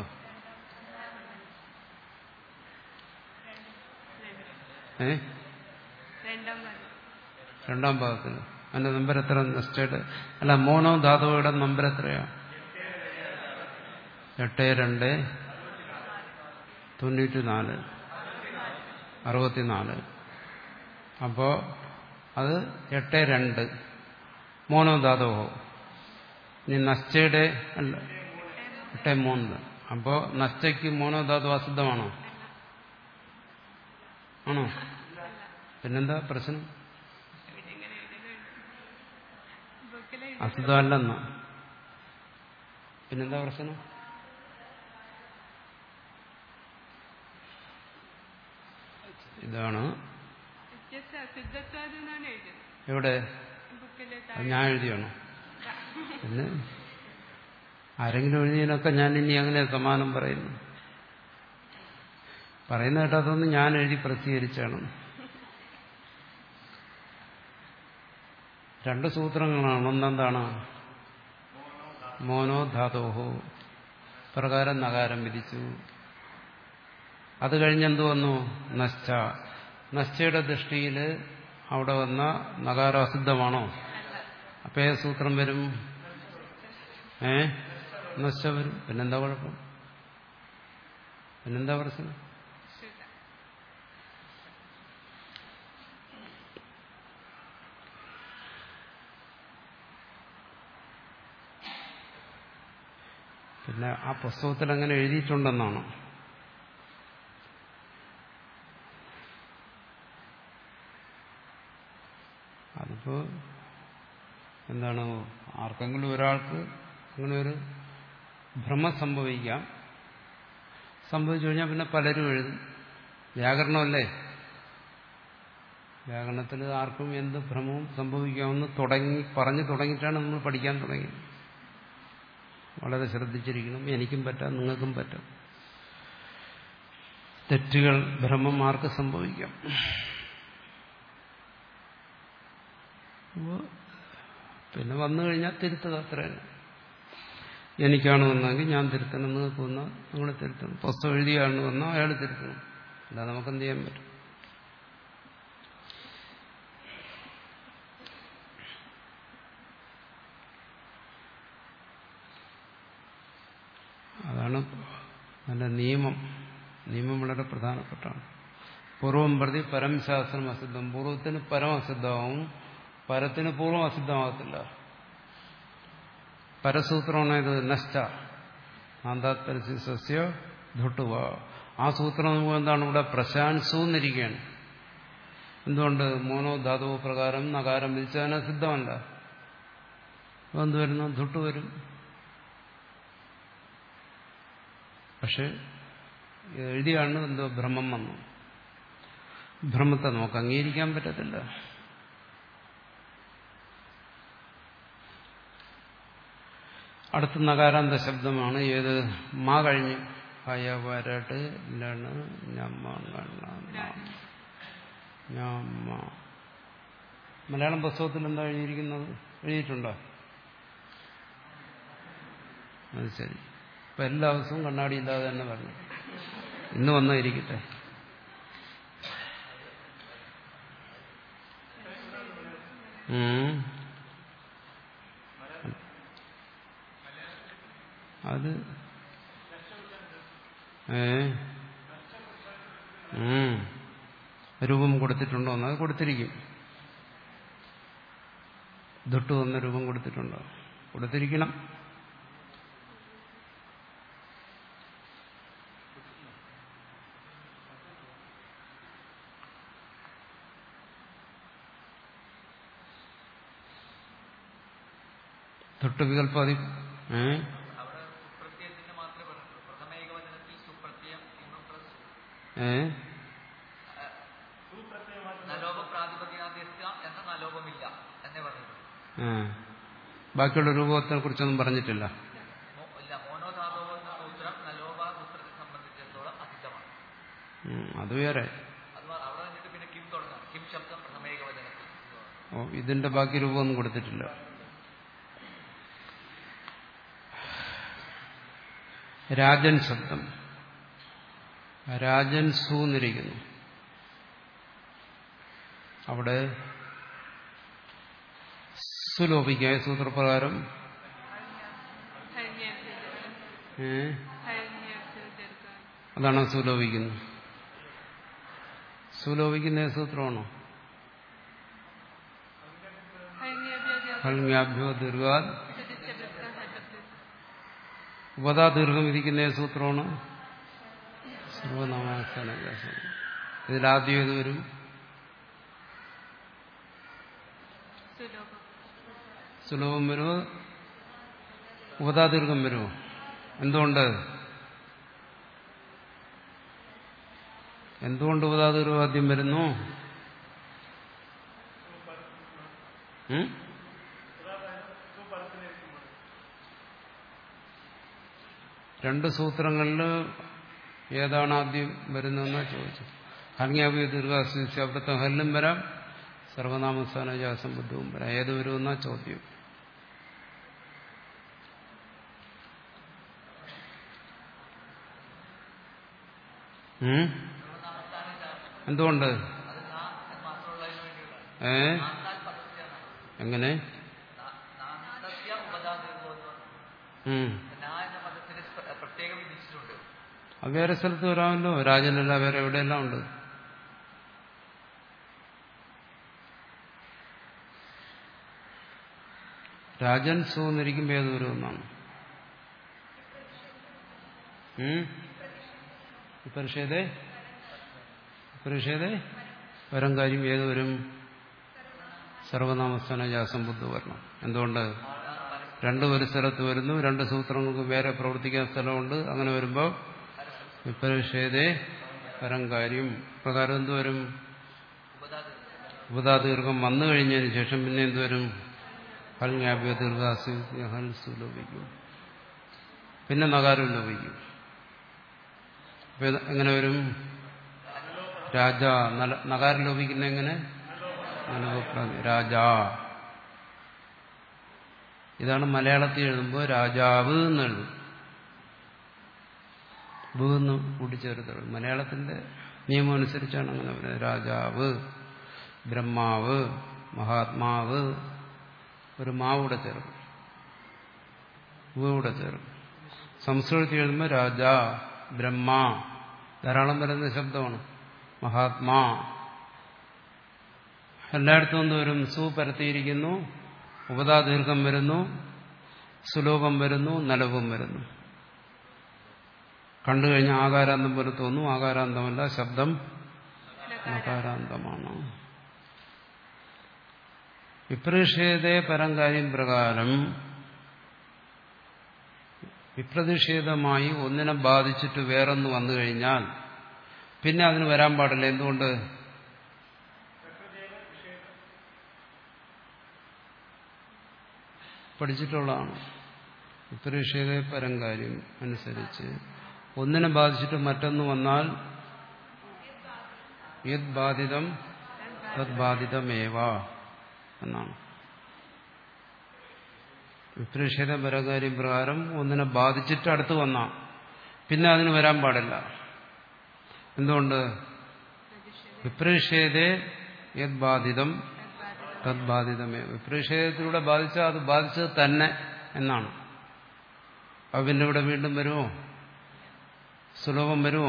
ഏ രണ്ടാം പദം രണ്ടാം ഭാഗത്തിൽ അതിന്റെ നമ്പർ എത്ര നഷ്ടയുടെ അല്ല മോനോ ധാതുവയുടെ നമ്പർ എത്രയാ എട്ട് രണ്ട് തൊണ്ണൂറ്റി നാല് അറുപത്തിനാല് അപ്പോ അത് എട്ട് രണ്ട് മോനോ ധാതുവോ ഇനി നഷ്ടയുടെ അല്ല എട്ട് മൂന്ന് അപ്പോ നഷ്ടയ്ക്ക് മോനോ ധാതു അസിദ്ധമാണോ ആണോ പിന്നെന്താ പ്രശ്നം ബുക്കിൽ അസുഖമല്ലെന്ന പിന്നെന്താ പ്രശ്നം ഇതാണ് വ്യത്യസ്ത അസിദ്ധത്വാദം എന്നാണ് എഴുതിയത് എവിടെ ബുക്കിലെ അത് ഞാൻ എഴുതിയാണോ പിന്നെ ആരെങ്കിലും എഴുതിയതിനൊക്കെ ഞാൻ ഇനി അങ്ങനെ സമാനം പറയുന്നു പറയുന്ന കേട്ടാത്തൊന്നും ഞാൻ എഴുതി പ്രസിദ്ധീകരിച്ചാണ് രണ്ട് സൂത്രങ്ങളാണ് ഒന്നെന്താണ് മോനോ ധാതോഹോ പ്രകാരം നകാരം വിധിച്ചു അത് കഴിഞ്ഞെന്ത് വന്നു നശ്ച നശ്ചയുടെ ദൃഷ്ടിയിൽ അവിടെ വന്ന നകാരം അസിദ്ധമാണോ അപ്പൊ ഏത് സൂത്രം വരും ഏ നശ്ച വരും പിന്നെന്താ കുഴപ്പം പിന്നെന്താ പ്രശ്നം ശുദ്ധ പിന്നെ ആ പുസ്തകത്തിൽ അങ്ങനെ എഴുതിയിട്ടുണ്ടെന്നാണ് അതിപ്പോ എന്താണ് ആർക്കെങ്കിലും ഒരാൾക്ക് അങ്ങനെ ഒരു ഭ്രമം സംഭവിക്കാം സംഭവിച്ചു കഴിഞ്ഞാൽ പിന്നെ പലരും എഴുതും വ്യാകരണമല്ലേ വ്യാകരണത്തിൽ ആർക്കും എന്ത് ഭ്രമവും സംഭവിക്കാമെന്ന് തുടങ്ങി പറഞ്ഞു തുടങ്ങിയിട്ടാണ് നമ്മൾ പഠിക്കാൻ തുടങ്ങിയത് വളരെ ശ്രദ്ധിച്ചിരിക്കണം എനിക്കും പറ്റാം നിങ്ങൾക്കും പറ്റാം തെറ്റുകൾ ഭ്രമം ആർക്ക് സംഭവിക്കാം അപ്പോ പിന്നെ വന്നു കഴിഞ്ഞാൽ തിരുത്തുക അത്ര തന്നെ എനിക്കാണ് വന്നെങ്കിൽ ഞാൻ തിരുത്തണം നിങ്ങൾക്ക് വന്നാൽ നിങ്ങൾ തിരുത്തണം പുസ്തകം എഴുതിയാണ് വന്നാൽ അയാൾ തിരുത്തണം അല്ലാതെ നമുക്കെന്ത് ചെയ്യാൻ പറ്റും അതാണ് അതിന്റെ നിയമം നിയമം വളരെ പ്രധാനപ്പെട്ടാണ് പൂർവം പ്രതി പരം ശാസ്ത്രം അസിദ്ധം പൂർവ്വത്തിന് പരം അസിദ്ധമാവും പരത്തിന് പൂർവ്വം അസിദ്ധമാകത്തില്ല പരസൂത്രമാണ് ഇത് നഷ്ട ആന്താത് പരിസസ്യ ധുട്ടുവ ആ സൂത്രം നമുക്ക് എന്താണ് ഇവിടെ പ്രശാൻസു എന്നിരിക്കുകയാണ് എന്തുകൊണ്ട് മോനോ ധാതുവ പ്രകാരം നകാരം വിധിച്ചതിന് സിദ്ധമല്ല അപ്പൊ എന്ത് വരുന്നു ധുട്ടു വരും പക്ഷെ എഴുതിയാണ് എന്തോ ഭ്രമം വന്നു ഭ്രമത്തെ നമുക്ക് അംഗീകരിക്കാൻ പറ്റത്തില്ല അടുത്ത നകാരാന്ത ശബ്ദമാണ് ഏത് മാ കഴിഞ്ഞ് ഹയ വരട്ട് ലണ് ഞമ്മ ഗണ്ണ നാം. ഞമ്മ മലയാളം പുസ്തകത്തിൽ എന്താ എഴുതിയിരിക്കുന്നത് എഴുതിയിട്ടുണ്ടോ അത് ശരി ഇപ്പൊ എല്ലാ ദിവസവും കണ്ണാടി ഇല്ലാതെ തന്നെ പറഞ്ഞു ഇന്ന് വന്നിരിക്കട്ടെ ഉം. അത് ഏ ഉം. രൂപം കൊടുത്തിട്ടുണ്ടോ എന്ന് അത് കൊടുത്തിരിക്കും ദുട്ടു എന്ന രൂപം കൊടുത്തിട്ടുണ്ടോ കൊടുത്തിരിക്കണം തൊട്ട് വികല്പാതി ഏ അവിടെ പ്രത്യയത്തിന് മാത്രമേ പറഞ്ഞിട്ടുള്ളൂ പ്രഥമേകവചന ഏ നലോപ പ്രാതിപതികാദ്യസ്യ എന്ന നലോപമില്ല എന്നേ പറഞ്ഞിട്ടുണ്ട് ആ. ബാക്കിയുള്ള രൂപത്തെ കുറിച്ചൊന്നും പറഞ്ഞിട്ടില്ല മോ- ഇല്ല മോനോധാതോവ എന്ന സൂത്രം നലോപ സൂത്രത്തെ സംബന്ധിച്ചിടത്തോളം അധികമാണ് ഉം, അത് വേറെ അത് വ- അവിടെ വന്നിട്ട് പിന്നെ കിം തുടങ്ങാം കിം ശബ്ദം പ്രഥമേകവചനത്തിൽ ഓ, ഇതിന്റെ ബാക്കി രൂപമൊന്നും കൊടുത്തിട്ടില്ല രാജൻ ശബ്ദം രാജൻ സൂന്നിരിക്കുന്നു അവിടെ സുലോപിക്കായ സൂത്രപ്രകാരം ഹരിഞ്ഞാബ്ദം ഏ ഹരിഞ്ഞാബ്ദം ചേർക്കാം അതാണ് സുലോപിക്കുന്നത് സുലോപിക്കുന്ന ഏത് സൂത്രമാണോ ഹരിഞ്ഞാബ്ദം ഹൽങ്യാഭ്യോ ദീർഘാത് ശബ്ദം ഹശബ്ദം ഉപതാ ദീർഘം ഇരിക്കുന്ന ഏത് സൂത്രമാണ് സർവനാമാസന ഇതിലാദ്യം ഏത് വരും സുലോഭം സുലഭം വരുമോ ഉപതാ ദീർഘം വരുമോ എന്തുകൊണ്ട് എന്തുകൊണ്ട് ഉപതാ ദീർഘം ആദ്യം വരുന്നു ഉം? രണ്ട് സൂത്രങ്ങളിൽ ഏതാണ് ആദ്യം വരുന്നതെന്നാ ചോദിച്ചു ഹർങ്യാപി ദീർഘാസ്വദിച്ച് അവിടുത്തെ ഹല്ലും വരാം സർവനാമസ്ഥാന ജാസംബുദ്ധവും വരാം ഏത് വരുമെന്നാ ചോദ്യം ഉം? എന്തുകൊണ്ട് ഏ എങ്ങനെ നാന്തസ്യ ഉപധാതീർഘം എന്ന് പറഞ്ഞു ഉം. നാ എന്ന പദത്തിന് പ്ര- പ്രത്യേകം വിധിച്ചിട്ടുണ്ട് അത് വേറെ സ്ഥലത്ത് വരാമല്ലോ രാജനല്ല വേറെ എവിടെയെല്ലാം ഉണ്ട് രാജൻ സൂന്നിരിക്കുമ്പോ ഏത് വരും എന്നാണ് പരിഷേധേ പരിഷേധേ വരം കാര്യം ഏത് വരും സർവനാമസ്ഥാന ജാസം ബുദ്ധ വരണം എന്തുകൊണ്ട് രണ്ട് ഒരു സ്ഥലത്ത് വരുന്നു രണ്ട് സൂത്രങ്ങൾക്ക് വേറെ പ്രവർത്തിക്കാൻ സ്ഥലമുണ്ട് അങ്ങനെ വരുമ്പോൾ വിപരിഷേധേ പരം കാര്യം പ്രകാരം എന്തുവരും ഉപധാതീർഘം ഉപതാദീർഘം വന്നു കഴിഞ്ഞതിന് ശേഷം പിന്നെ എന്തുവരും ഹൽ ജ്ഞാപ്യ ദീർഘാസു ഹൽ സുലോപിക്കും പിന്നെ നകാരം ലോപിക്കും അപ്പൊ ഇത് എങ്ങനെ വരും രാജ നല- നകാരം ലോപിക്കുന്ന എങ്ങനെ നലവപ്രാതി രാജ ഇതാണ് മലയാളത്തിൽ എഴുതുമ്പോൾ രാജാവ് എന്ന് എഴുതും ബ് എന്ന് കൂട്ടിച്ചേർത്ത് മലയാളത്തിന്റെ നിയമം അനുസരിച്ചാണ് അങ്ങനെ പറയുന്നത് രാജാവ് ബ്രഹ്മാവ് മഹാത്മാവ് ഒരു മാവൂടെ ചേർക്കും കൂടെ ചേർക്കും സംസ്കൃതത്തിൽ എഴുതുമ്പോൾ രാജ ബ്രഹ്മ ധാരാളം വരുന്ന ശബ്ദമാണ് മഹാത്മാ എല്ലായിടത്തും എന്ത് വരും സു പരത്തിയിരിക്കുന്നു ഉപതാദീർഘം വരുന്നു സുലോഭം വരുന്നു നലവും വരുന്നു കണ്ടു കഴിഞ്ഞാൽ ആകാരാന്തം പോലെ തോന്നും ആകാരാന്തമല്ല ശബ്ദം നകാരാന്തമാണ് വിപ്രതിഷേധേ പരംകാര്യം പ്രകാരം വിപ്രതിഷേധമായി ഒന്നിനെ ബാധിച്ചിട്ട് വേറൊന്ന് വന്നു കഴിഞ്ഞാൽ പിന്നെ അതിന് വരാൻ പാടില്ല എന്തുകൊണ്ട് പഠിച്ചിട്ടുള്ളതാണ് വിപ്രതിഷേധ പരംകാര്യം അനുസരിച്ച് ഒന്നിനെ ബാധിച്ചിട്ട് മറ്റൊന്ന് വന്നാൽ യത് ബാധിതം തത് ബാധിതമേവ എന്നാണ് വിപ്രതിഷേധ പരകാര്യം പ്രകാരം ഒന്നിനെ ബാധിച്ചിട്ട് അടുത്ത് വന്ന പിന്നെ അതിന് വരാൻ പാടില്ല എന്തുകൊണ്ട് വിപ്രതിഷേധേ യത് ബാധിതം തത് ബാധിതമേ വിപ്രതിഷേധത്തിലൂടെ ബാധിച്ചാൽ അത് ബാധിച്ചത് തന്നെ എന്നാണ് അപ്പൊ പിന്നെ ഇവിടെ വീണ്ടും വരുമോ സുലഭം വരുമോ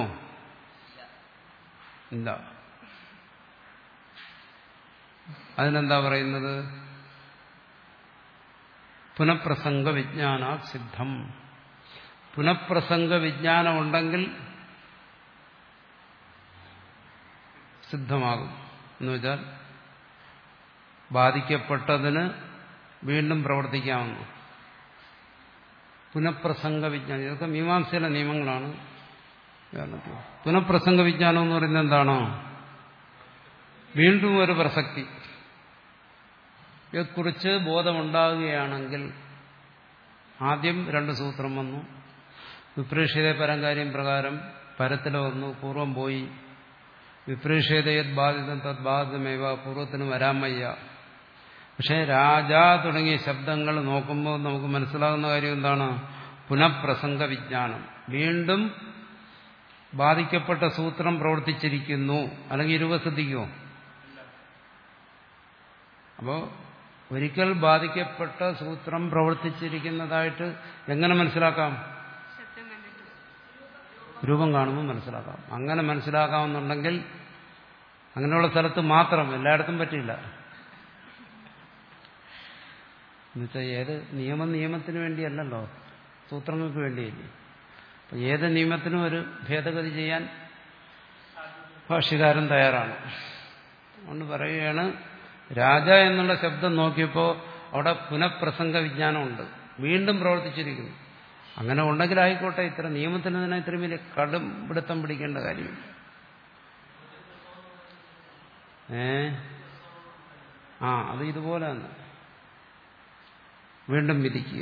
ഇല്ല അതിനെന്താ പറയുന്നത് പുനഃപ്രസംഗ വിജ്ഞാന സിദ്ധം പുനഃപ്രസംഗ വിജ്ഞാനം ഉണ്ടെങ്കിൽ സിദ്ധമാകും എന്ന് വെച്ചാൽ ബാധിക്കപ്പെട്ടതിന് വീണ്ടും പ്രവർത്തിക്കാമെന്ന് പുനഃപ്രസംഗ വിജ്ഞാനം ഇതൊക്കെ മീമാംസയിലെ നിയമങ്ങളാണ് വ്യാകരണത്തിൽ പുനഃപ്രസംഗ വിജ്ഞാനം എന്ന് പറയുന്നത് എന്താണോ വീണ്ടും ഒരു പ്രസക്തി ഇതേക്കുറിച്ച് ബോധമുണ്ടാകുകയാണെങ്കിൽ ആദ്യം രണ്ട് സൂത്രം വന്നു വിപ്രേക്ഷിത പരംകാര്യം പ്രകാരം പരത്തില വന്നു പൂർവം പോയി വിപ്രേക്ഷിതയത് ബാധിതം തത് ബാധിതമേവ പൂർവ്വത്തിന് വരാൻ വയ്യ പക്ഷേ രാജ തുടങ്ങിയ ശബ്ദങ്ങൾ നോക്കുമ്പോൾ നമുക്ക് മനസ്സിലാകുന്ന കാര്യം എന്താണ് പുനഃപ്രസംഗ വിജ്ഞാനം വീണ്ടും ബാധിക്കപ്പെട്ട സൂത്രം പ്രവർത്തിച്ചിരിക്കുന്നു അല്ലെങ്കിൽ ഇരുവ ശ്രദ്ധിക്കുമോ അപ്പോൾ ഒരിക്കൽ ബാധിക്കപ്പെട്ട സൂത്രം പ്രവർത്തിച്ചിരിക്കുന്നതായിട്ട് എങ്ങനെ മനസ്സിലാക്കാം ശബ്ദം കണ്ടിട്ട് രൂപം കാണുമ്പോൾ മനസ്സിലാക്കാം അങ്ങനെ മനസ്സിലാക്കാമെന്നുണ്ടെങ്കിൽ അങ്ങനെയുള്ള സ്ഥലത്ത് മാത്രം എല്ലായിടത്തും പറ്റില്ല എന്നുവെച്ചാൽ ഏത് നിയമം നിയമത്തിന് വേണ്ടിയല്ലല്ലോ സൂത്രങ്ങൾക്ക് വേണ്ടിയല്ലേ അപ്പം ഏത് നിയമത്തിനും ഒരു ഭേദഗതി ചെയ്യാൻ ഭാഷ്യകാരൻ തയ്യാറാണ് അതുകൊണ്ട് പറയുകയാണ് രാജ എന്നുള്ള ശബ്ദം നോക്കിയപ്പോൾ അവിടെ പുനഃപ്രസംഗ വിജ്ഞാനമുണ്ട് വീണ്ടും പ്രവർത്തിച്ചിരിക്കുന്നു അങ്ങനെ ഉണ്ടെങ്കിൽ ആയിക്കോട്ടെ ഇത്ര നിയമത്തിന് തന്നെ ഇത്രയും വലിയ കടും പിടുത്തം പിടിക്കേണ്ട കാര്യമില്ല ഏ ആ അത് ഇതുപോലെ തന്നെ വീണ്ടും വിധിക്കുക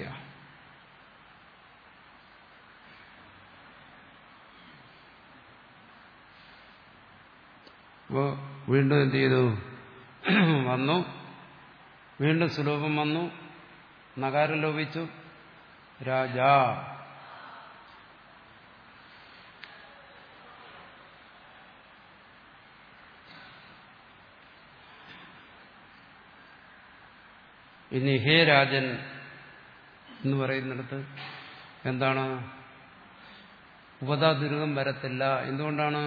അപ്പോ വീണ്ടും എന്ത് ചെയ്തു വന്നു വീണ്ടും സുലോഭം വന്നു നഗാരം ലോപിച്ചു രാജാ ഇനി ഹേ രാജൻ എന്ന് പറയുന്നിടത്ത് എന്താണ് ഉപതാദുരുകം വരത്തില്ല എന്തുകൊണ്ടാണ്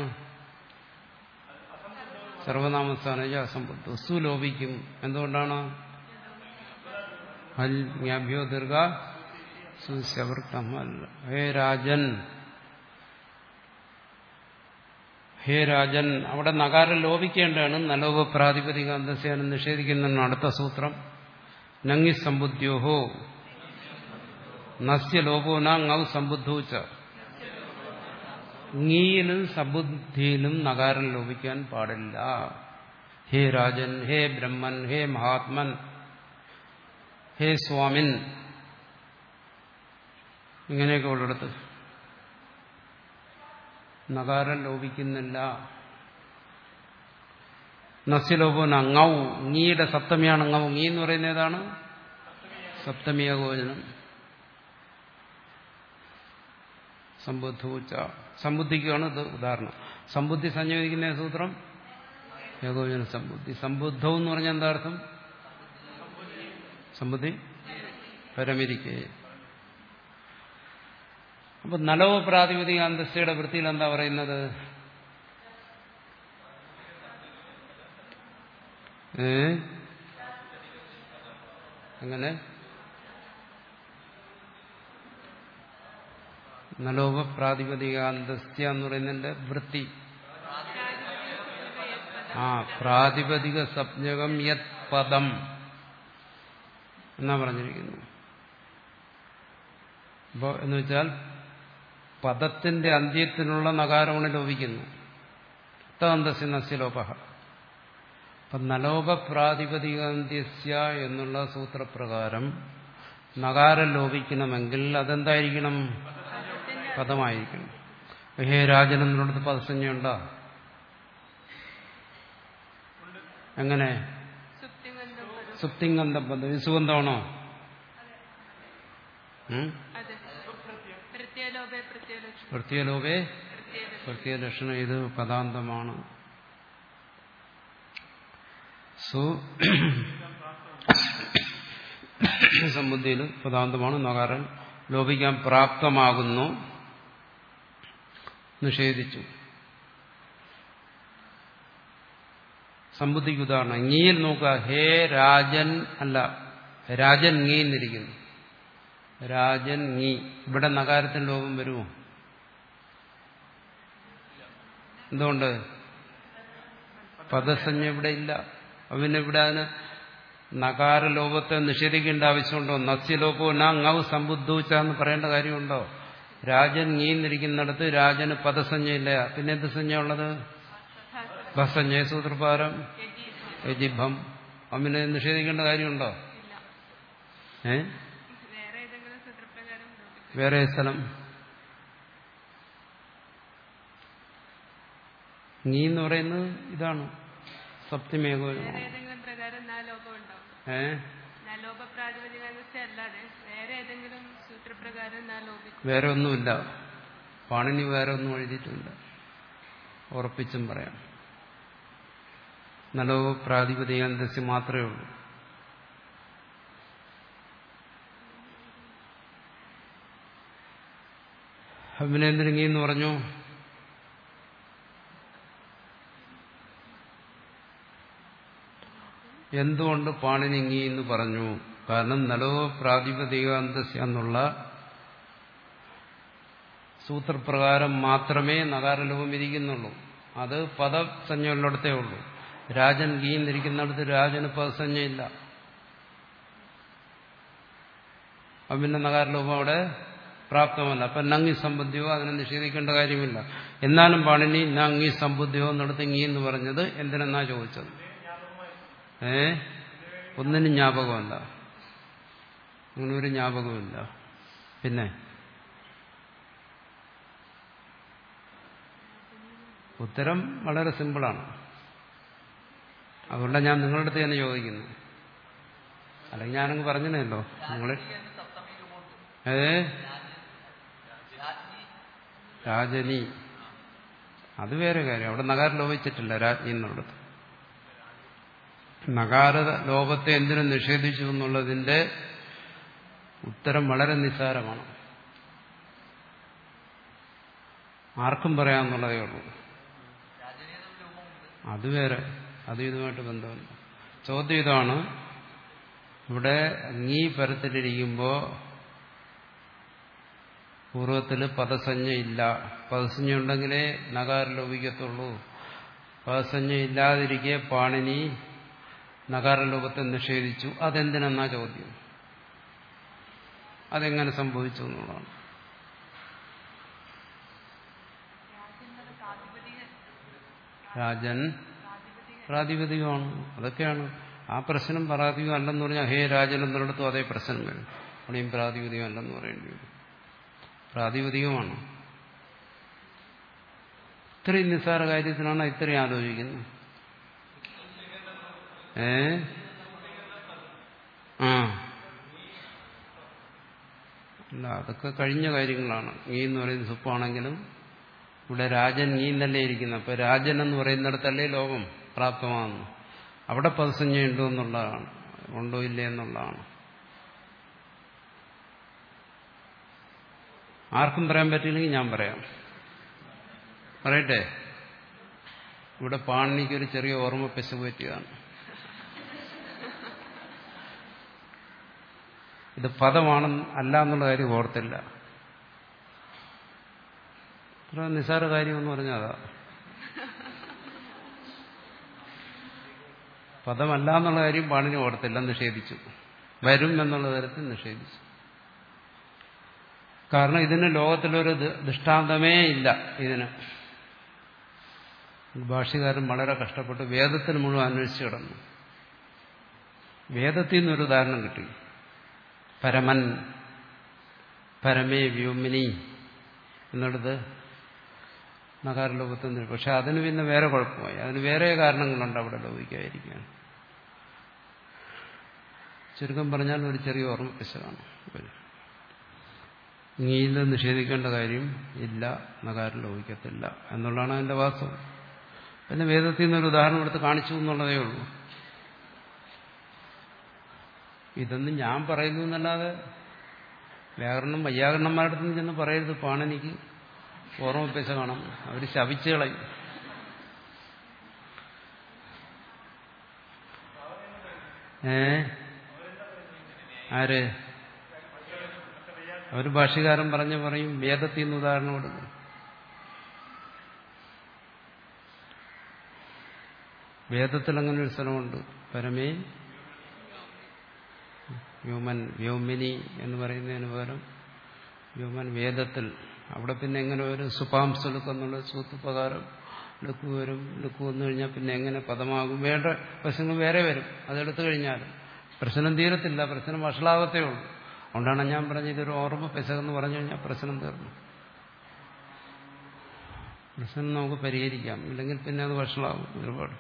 സർവനാമസ്ഥാനജ അസംബുദ്ധ സുലോപിക്കും എന്തുകൊണ്ടാണ് ഹൽ ജ്ഞാഭ്യോ ദീർഘ സുശവർത്തമല്ല ഹേ രാജൻ ഹേ രാജൻ അവിടെ നഗാരം ലോപിക്കേണ്ടതാണ് നലോപ പ്രാതിപതിക അന്തസ്യാനം നിഷേധിക്കുന്ന അടുത്ത സൂത്രം നങ്ങി സമ്പുദ്യോഹോ നസ്യ ലോപോ നൗ സമ്പുദ്ധൂച്ച ngീയിലും സബുദ്ധിയിലും നഗാരം ലോപിക്കാൻ പാടില്ല ഹേ രാജൻ ഹേ ബ്രഹ്മൻ ഹേ മഹാത്മൻ ഹേ സ്വാമിൻ ഇങ്ങനെയൊക്കെ ഉള്ളിടത്ത് നഗാരം ലോപിക്കുന്നില്ല നസ്യലോപന ngൗ ngീയുടെ സപ്തമിയാണ് ngൗ ngീ എന്ന് പറയുന്നത് ഏതാണ് സപ്തമിയഗോചനം സമ്പുദ്ധൂച്ച സമ്പുദ്ധിക്കാണ് ഇത് ഉദാഹരണം സമ്പുദ്ധി സംയോജിക്കുന്ന സൂത്രം ഏകോചന സമ്പുദ്ധി സമ്പുദ്ധം എന്ന് പറഞ്ഞാൽ എന്താ അർത്ഥം സമ്പുദ്ധി പരമിരിക്കെ അപ്പൊ നലവ പ്രാതിപതിക അന്തസ്സയുടെ വൃത്തിയിൽ എന്താ പറയുന്നത് ഏ അങ്ങനെ നലോപ പ്രാതിപതികാന്തസ്യ എന്ന് പറയുന്നതിന്റെ വൃത്തി ആ പ്രാതിപതിക സപ്ഞകം യത് പദം എന്നാ പറഞ്ഞിരിക്കുന്നു അപ്പോ എന്ന് വെച്ചാൽ പദത്തിന്റെ അന്ത്യത്തിനുള്ള നകാരമാണ് ലോപിക്കുന്നു തന്തസ്യ നസ്യലോപ അപ്പം നലോപ പ്രാതിപതികാന്ത്യസ്യ എന്നുള്ള സൂത്രപ്രകാരം നകാരം ലോപിക്കണമെങ്കിൽ അതെന്തായിരിക്കണം പദമായിരിക്കണം ഹേ രാജൻ എന്നിടത്ത് പദസഞ്ജയുണ്ടോ എങ്ങനെ സുപ്തിമന്തം പദം സുപ്തിങ്കന്ധം പദം വിസുഗന്ധമാണോ ഉം? അതെ പ്രത്യേലോപേ പ്രത്യേലക്ഷ്മി പ്രത്യലോപേ പ്രത്യേക പ്രത്യലക്ഷണം ഇത് പദാന്തമാണ് സു സമ്പുദ്ധിയിൽ പദാന്തമാണ് നകാരൻ ലോപിക്കാൻ പ്രാപ്തമാകുന്നു നിഷേധിച്ചു സമ്പുദ്ധിക്ക് ഉദാഹരണം ngീയിൽ നോക്കുക ഹേ രാജൻ അല്ല രാജൻ ngീന്നിരിക്കുന്നു രാജൻ ngീ ഇവിടെ നകാരത്തിന് ലോകം വരുമോ എന്തുകൊണ്ട് പദസഞ്ജ ഇവിടെ ഇല്ല അവന് ഇവിടെ അതിന് നകാര ലോപത്തെ നിഷേധിക്കേണ്ട ആവശ്യമുണ്ടോ നസ്യലോപോ ന ngൗ സമ്പുദ്ധൂച്ച എന്ന് പറയേണ്ട കാര്യമുണ്ടോ രാജൻ നീന്നിരിക്കുന്നിടത്ത് രാജന് പദസഞ്ജയില്ല പിന്നെ എന്ത് സഞ്ജ ഉള്ളത് ഭസഞ്ജയ സൂത്രപ്രകാരം യജിഭം അമ്മിനെ നിഷേധിക്കേണ്ട കാര്യമുണ്ടോ ഇല്ല ഏ വേറെ ഏതെങ്കിലും സൂത്രപ്രകാരം ലോപിക്കും വേറെ സ്ഥലം നീ എന്ന് പറയുന്നത് ഇതാണ് സപ്തിമേഖല വേറെ ഏതെങ്കിലും പ്രകാരം നാലോപം ഉണ്ടാവും ഏ നാലോപ പ്രാതിപതികാന്ന് അല്ലാതെ വേറെ ഏതെങ്കിലും സൂത്രപ്രകാരം നാലോപിക്കും വേറെ ഒന്നുമില്ല പാണിനി വേറെ ഒന്നും എഴുതിയിട്ടില്ല ഉറപ്പിച്ചും പറയാം നലോ പ്രാതിപതികാന്തസ്യ മാത്രമേ ഉള്ളൂ അഭിനേന്ദ്രങ്ങി എന്ന് പറഞ്ഞു എന്തുകൊണ്ട് പാണിനിങ്ങി എന്ന് പറഞ്ഞു കാരണം നലോ പ്രാതിപതികാന്തസ്യ എന്നുള്ള സൂത്രപ്രകാരം മാത്രമേ നകാരലോപം ഇരിക്കുന്നുള്ളൂ അത് പദസഞ്ജയുള്ളിടത്തേ ഉള്ളൂ രാജൻ ഗീന്നിരിക്കുന്നിടത്ത് രാജന് പദസഞ്ജയില്ല അപ്പം പിന്നെ നകാരലോപം അവിടെ പ്രാപ്തമല്ല അപ്പം നങ്ങി സംബന്ധിയോ അതിനെ നിഷേധിക്കേണ്ട കാര്യമില്ല എന്നാലും പാണിനി നങ്ങി സംബുദ്ധിയോ എന്നിടത്ത് ഇങ്ങി എന്ന് പറഞ്ഞത് എന്തിനെന്നാ ചോദിച്ചത് ഏ ഒന്നിനും ജ്ഞാപകമല്ല അങ്ങനെ ഒരു ജ്ഞാപകമില്ല പിന്നെ ഉത്തരം വളരെ സിമ്പിളാണ് അതുകൊണ്ടാണ് ഞാൻ നിങ്ങളുടെ അടുത്ത് തന്നെ ചോദിക്കുന്നത് അല്ലെങ്കിൽ ഞാനങ്ങ് പറഞ്ഞല്ലോ നിങ്ങൾ എന്ന് സപ്തമി രൂപമുണ്ട് ഏ രാജ്ഞി രാജനി അത് വേറെ കാര്യം അവിടെ നഗാര ലോപിച്ചിട്ടില്ല രാജ്ഞി എന്നുള്ളത് നഗാര ലോപത്തെ എന്തിനു നിഷേധിച്ചു എന്നുള്ളതിന്റെ ഉത്തരം വളരെ നിസ്സാരമാണ് ആർക്കും പറയാമെന്നുള്ളതേ ഉള്ളൂ രാജനി എന്ന രൂപമുണ്ട് അത് വേറെ അത് ഇതുമായിട്ട് ബന്ധമില്ല ചോദ്യം ഇതാണ് ഇവിടെ അങ്ങീ പരത്തിലിരിക്കുമ്പോ പൂർവ്വത്തിൽ പദസഞ്ജ ഇല്ല പദസഞ്ജ ഉണ്ടെങ്കിലേ നഗാരം ലോപിക്കത്തുള്ളൂ പദസഞ്ജ ഇല്ലാതിരിക്കെ പാണിനി നഗാരലോപത്തെ നിഷേധിച്ചു അതെന്തിനെന്നാ ചോദ്യം അതെങ്ങനെ സംഭവിച്ചു എന്നുള്ളതാണ് രാജൻ പ്രാതിപതികമാണ് അതൊക്കെയാണ് ആ പ്രശ്നം പ്രാതിപതികം അല്ലെന്ന് പറഞ്ഞാൽ ഹേ രാജൻ എന്നിടത്തും അതേ പ്രശ്നം വരും അവിടെയും പ്രാതിപതികം അല്ലെന്ന് പറയേണ്ടി വരും പ്രാതിപതികമാണ് ഇത്രയും നിസ്സാര കാര്യത്തിനാണ് ഇത്രയും ആലോചിക്കുന്നത് ഏ ആ അല്ല അതൊക്കെ കഴിഞ്ഞ കാര്യങ്ങളാണ് നീ എന്ന് പറയുന്ന സുപ്പാണെങ്കിലും ഇവിടെ രാജൻ നീ എന്നല്ലേ ഇരിക്കുന്നത് അപ്പൊ രാജൻ എന്ന് പറയുന്നിടത്തല്ലേ ലോകം പ്രാപ്തമാകുന്നു അവിടെ പദസഞ്ജ ഉണ്ടോ എന്നുള്ളതാണ് ഉണ്ടോ ഇല്ലേ എന്നുള്ളതാണ് ആർക്കും പറയാൻ പറ്റില്ലെങ്കിൽ ഞാൻ പറയാം പറയട്ടെ ഇവിടെ പാണിനിക്ക് ഒരു ചെറിയ ഓർമ്മ പെശക് പറ്റിയതാണ് ഇത് പദമാണ് അല്ല എന്നുള്ള കാര്യം ഓർത്തില്ല ഇത്ര നിസ്സാര കാര്യമെന്ന് പറഞ്ഞാൽ അതാ പദമല്ല എന്നുള്ള കാര്യം പാണിനി ഓർത്തില്ല നിഷേധിച്ചു വരും എന്നുള്ള തരത്തിൽ നിഷേധിച്ചു കാരണം ഇതിന് ലോകത്തിലൊരു ദ- ദൃഷ്ടാന്തമേ ഇല്ല ഇതിന് ഭാഷ്യകാരൻ വളരെ കഷ്ടപ്പെട്ട് വേദത്തിൽ മുഴുവൻ അന്വേഷിച്ചു കിടന്നു വേദത്തിൽ നിന്നൊരു ഉദാഹരണം കിട്ടി പരമൻ പരമേ വ്യോമിനി എന്നിടത്ത് നഗാരലോകത്തിൽ നിന്ന് പക്ഷെ അതിന് പിന്നെ വേറെ കുഴപ്പമായി അതിന് വേറെ കാരണങ്ങളുണ്ട് അവിടെ ലോപിക്കാതിരിക്കാൻ ചുരുക്കം പറഞ്ഞാൽ ഒരു ചെറിയ ഓർമ്മ പിശകാണ് നീയിൽ നിഷേധിക്കേണ്ട കാര്യം ഇല്ല നഗാരം ലോപിക്കത്തില്ല എന്നുള്ളതാണ് അതിന്റെ വാസ്തവം പിന്നെ വേദത്തിൽ നിന്നൊരു ഉദാഹരണം എടുത്ത് കാണിച്ചു എന്നുള്ളതേ ഉള്ളൂ ഇതൊന്നും ഞാൻ പറയുന്നു എന്നല്ലാതെ വ്യാകരണം വൈയാകരണന്മാരുടെ അടുത്ത് ചെന്ന് പറയരുത് പാണെനിക്ക് ഓർമ്മപ്പിച്ച കാണാം അവർ ശപിച്ചു കളയും ഏ ആര് അവര് ഭാഷ്യകാരൻ പറഞ്ഞ പറയും വേദത്തിൽ നിന്ന് ഉദാഹരണം കൊടുക്കും വേദത്തിൽ അങ്ങനെ ഒരു സ്ഥലമുണ്ട് പരമേ വ്യോമൻ വ്യോമിനി എന്ന് പറയുന്നതിന് പകരം വ്യോമൻ വേദത്തിൽ അവിടെ പിന്നെ എങ്ങനെ ഒരു സുപാംസ് ലുക്കെന്നുള്ള സൂത്രപ്രകാരം ലുക്ക് വരും ലുക്ക് വന്നു കഴിഞ്ഞാൽ പിന്നെ എങ്ങനെ പദമാകും വേണ്ട പ്രശ്നങ്ങൾ വേറെ വരും അതെടുത്തു കഴിഞ്ഞാൽ പ്രശ്നം തീരത്തില്ല പ്രശ്നം വഷളാകത്തേ ഉള്ളൂ അതുകൊണ്ടാണ് ഞാൻ പറഞ്ഞത് ഇതൊരു ഓർമ്മ പെസകെന്ന് പറഞ്ഞു കഴിഞ്ഞാൽ പ്രശ്നം തീർന്നു പ്രശ്നം നമുക്ക് പരിഹരിക്കാം ഇല്ലെങ്കിൽ പിന്നെ അത് വഷളാകും ഒരുപാട്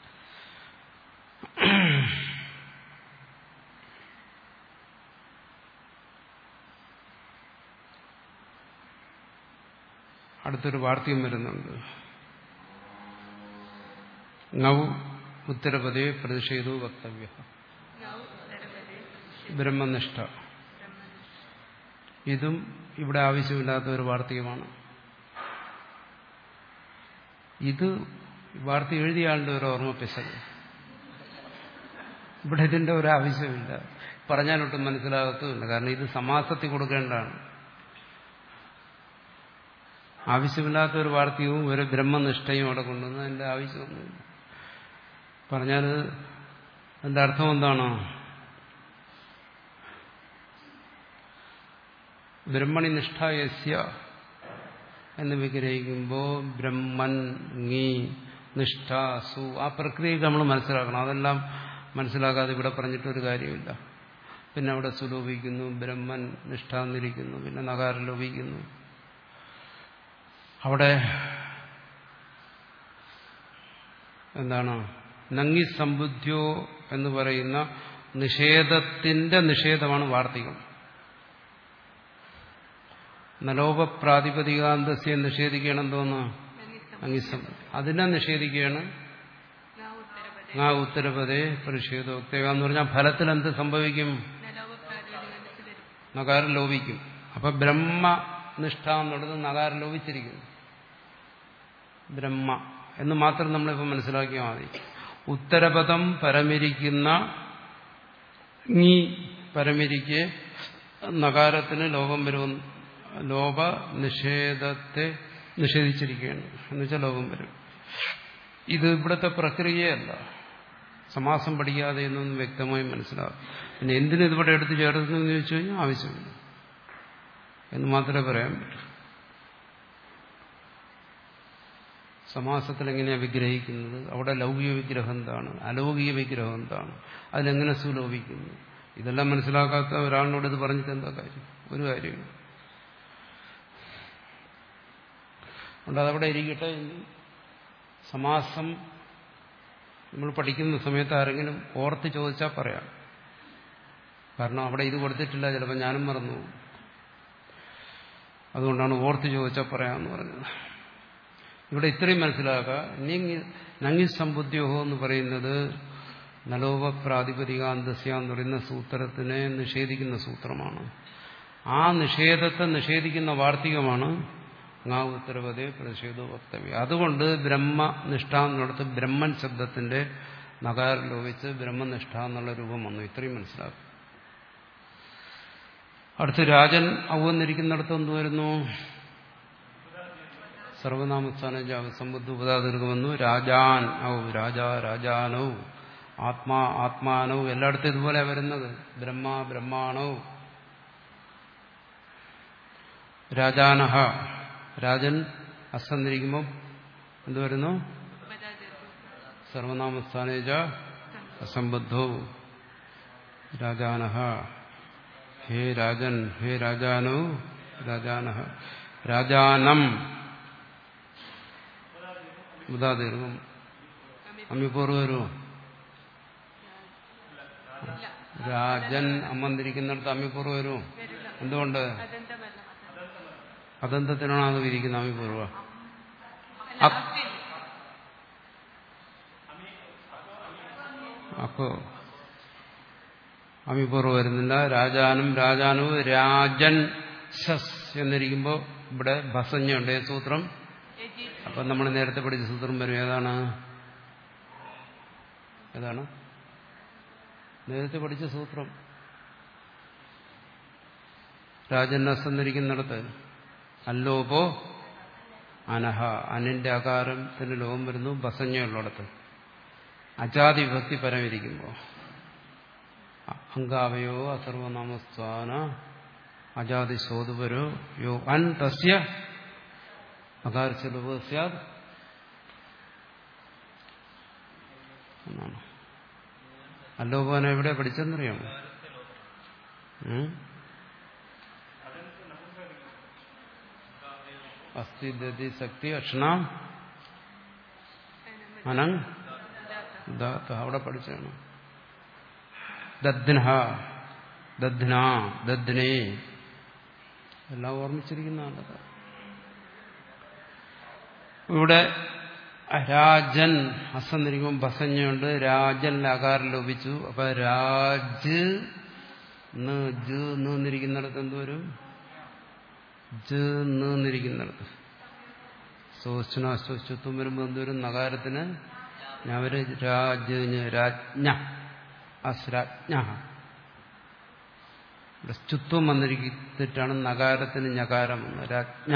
അടുത്തൊരു വാർത്തയും വരുന്നുണ്ട് ngau ഉത്തരപദേ പ്രതിഷേധോ വക്തവ്യ നൗ ഉത്തരപദേ ബ്രഹ്മനിഷ്ഠ ഇതും ഇവിടെ ആവശ്യമില്ലാത്ത ഒരു വാർത്തകമാണ് ഇത് വാർത്ത എഴുതിയ ആളുടെ ഒരു ഓർമ്മ പിശക് ഇവിടെ ഇതിന്റെ ഒരു ആവശ്യമില്ല പറഞ്ഞാലൊട്ടും മനസ്സിലാകത്തുമില്ല കാരണം ഇത് സമാസത്തിൽ കൊടുക്കേണ്ടതാണ് ആവശ്യമില്ലാത്ത ഒരു വാർത്തയും ഒരു ബ്രഹ്മനിഷ്ഠയും അവിടെ കൊണ്ടുവന്ന് അതിന്റെ ആവശ്യമൊന്നുമില്ല പറഞ്ഞാൽ അതിന്റെ അർത്ഥം എന്താണോ ബ്രഹ്മണി നിഷ്ഠയസ്യ എന്ന് വിഗ്രഹിക്കുമ്പോൾ ബ്രഹ്മൻ ngീ നിഷ്ഠ സു ആ പ്രക്രിയയൊക്കെ നമ്മൾ മനസ്സിലാക്കണം അതെല്ലാം മനസ്സിലാക്കാതെ ഇവിടെ പറഞ്ഞിട്ടൊരു കാര്യമില്ല പിന്നെ അവിടെ സുലോപിക്കുന്നു ബ്രഹ്മൻ നിഷ്ഠ എന്നിരിക്കുന്നു പിന്നെ നകാരം ലോപിക്കുന്നു അവിടെ എന്താണ് നങ്ങി സമ്പുദ്ധ്യോ എന്ന് പറയുന്ന നിഷേധത്തിന്റെ നിഷേധമാണ് വാർത്തികം നലോപപ്രാതിപതികാന്തസ്യം നിഷേധിക്കണം തോന്നുന്നു അങ്ങിസം അതിനെ നിഷേധിക്കുകയാണ് നൗ ഉത്തരപദേ ആ ഉത്തരപദേ പ്രതിഷേധോക്തക എന്ന് പറഞ്ഞാൽ ഫലത്തിൽ എന്ത് സംഭവിക്കും നലോപ പ്രാതിപതികത്തിൽ വരും നകാരം ലോപിക്കും അപ്പൊ ബ്രഹ്മനിഷ്ഠ എന്നുള്ളത് നകാരം ലോപിച്ചിരിക്കുന്നു ബ്രഹ്മ എന്ന് മാത്രം നമ്മളിപ്പോൾ മനസ്സിലാക്കിയാൽ മതി ഉത്തരപദം പരമിരിക്കുന്ന നീ പരമിരിക്കെ നകാരത്തിന് ലോകം വരും ലോപ നിഷേധത്തെ നിഷേധിച്ചിരിക്കുകയാണ് എന്നുവെച്ചാൽ ലോകം വരും ഇത് ഇവിടുത്തെ പ്രക്രിയയല്ല സമാസം പഠിക്കാതെ എന്നൊന്നും വ്യക്തമായി മനസ്സിലാകും പിന്നെ എന്തിനു ഇതിവിടെ എടുത്തു ചേർന്നു എന്ന് ചോദിച്ചു കഴിഞ്ഞാൽ ആവശ്യമില്ല എന്ന് മാത്രമേ പറയാൻ പറ്റൂ സമാസത്തിൽ എങ്ങനെയാണ് വിഗ്രഹിക്കുന്നത് അവിടെ ലൗകിക വിഗ്രഹം എന്താണ് അലൗകിക വിഗ്രഹം എന്താണ് അതിലെങ്ങനെ സുലോഭിക്കുന്നു ഇതെല്ലാം മനസ്സിലാക്കാത്ത ഒരാളിനോട് ഇത് പറഞ്ഞിട്ട് എന്താ കാര്യം ഒരു കാര്യമില്ല അതുകൊണ്ട് അതവിടെ ഇരിക്കട്ടെ ഇനി സമാസം നമ്മൾ പഠിക്കുന്ന സമയത്ത് ആരെങ്കിലും ഓർത്ത് ചോദിച്ചാൽ പറയാം കാരണം അവിടെ ഇത് കൊടുത്തിട്ടില്ല ചിലപ്പോൾ ഞാനും മറന്നു പോകും. അതുകൊണ്ടാണ് ഓർത്ത് ചോദിച്ചാൽ പറയാമെന്ന് പറഞ്ഞത് ഇവിടെ ഇത്രയും മനസ്സിലാക്കുക ഇനി നങ്ങി സമ്പുദ്യോഹോ എന്ന് പറയുന്നത് നലോപ പ്രാതിപതികാന്തസ്യ എന്ന് പറയുന്ന സൂത്രത്തിനെ നിഷേധിക്കുന്ന സൂത്രമാണ് ആ നിഷേധത്തെ നിഷേധിക്കുന്ന വാർത്തികമാണ് ങാ ഉത്തരവതേ പ്രതിഷേധോ വക്തവ്യം അതുകൊണ്ട് ബ്രഹ്മനിഷ്ഠ എന്നിടത്ത് ബ്രഹ്മൻ ശബ്ദത്തിന്റെ നകാരം ലോപിച്ച് ബ്രഹ്മനിഷ്ഠ എന്നുള്ള രൂപം വന്നു ഇത്രയും മനസ്സിലാക്കും അടുത്ത് രാജൻ ഔവന്നിരിക്കുന്നിടത്ത് എന്ത് വരുന്നു സർവനാമസ്ഥാന സമ്പുദ്ധ ഉപതാതീർഘമെന്നു രാജാൻ ഔ രാജ രാജാനൗ ആത്മാ ആത്മാനൗ എല്ലായിടത്തും ഇതുപോലെ വരുന്നത് ബ്രഹ്മ ബ്രഹ്മാണോ രാജാനഹ രാജൻ അസന്നിരിക്കുമ്പോൾ എന്ത് വരുന്നു ഉപദാതീർഘം സർവനാമസ്ഥാനേജ അസംബദ്ധോ രാജാനഹ ഹേ രാജൻ ഹേ രാജാനോ രാജാനഹ രാജാനം ഉദാതീർഘം അമ്മിപ്പൂർവ്വം വരുമോ രാജൻ അമ്മന്തിരിക്കുന്നിടത്ത് അമ്മിപ്പൂർവ്വം വരുമോ വരില്ല എന്തുകൊണ്ട് അതെന്തമല്ല അതെന്തത്തിനാണ് അത് വിരിക്കുന്ന അമ്മിപ്പൂർവ്വം അല്ല അപ്- അപ്പിൽ അപ്പോ അമിപൂർവ്വം വരുന്നില്ല രാജാനും രാജാനവും രാജൻ ശസ് എന്നിരിക്കുമ്പോൾ ഇവിടെ ഭസഞ്ഞുണ്ട് ഏത് സൂത്രം യജി അപ്പം നമ്മൾ നേരത്തെ പഠിച്ച സൂത്രം വരും ഏതാണ് ഏതാണ് നേരത്തെ പഠിച്ച സൂത്രം രാജൻ അസ് എന്നിരിക്കുന്നിടത്ത് അല്ലോപോ അനഹ അനിന്റെ ആകാരത്തിന് ലോകം വരുന്നു ബസഞ്ഞുള്ളിടത്ത് അജാതി വിഭക്തി പരമിരിക്കുമ്പോൾ അങ്കാവയോ അസർവനാമസ്ഥാന അജാതി സോതുപരോ യോ അൻ തസ്യ അകാരച്ച ലോപ സ്യാദ് എന്നാണ് അല്ലോപാന എവിടെ പഠിച്ചെന്നറിയാമോ ഉം? അസ്ഥി ദതി ശക്തി അക്ഷണാം അനങ് ദാത്ത അവിടെ പഠിച്ചാണ് ദദ്ന ദദ്ന ദദ്നേ എല്ലാം ഓർമ്മിച്ചിരിക്കുന്നതാണ് ഇവിടെ രാജൻ അസന്നിരിക്കുമ്പോൾ ബസഞ്ഞുണ്ട് രാജൻ ലകാരം ലോപിച്ചു അപ്പൊ രാജ് ന് ജ് എന്നിരിക്കുന്നിടത്ത് എന്തുവരും ജ് എന്നിരിക്കുന്നിടത്ത് സോസ്റ്റുനാശ്വസ്വത്വം വരുമ്പോൾ എന്തുവരും നഗാരത്തിന് ഞാവര് രാജ് രാജ്ഞ അസ്രാജ്ഞ ഇവിടെ സ്തുത്വം വന്നിരിച്ചിട്ടാണ് നഗാരത്തിന് ഞകാരം എന്ന് രാജ്ഞ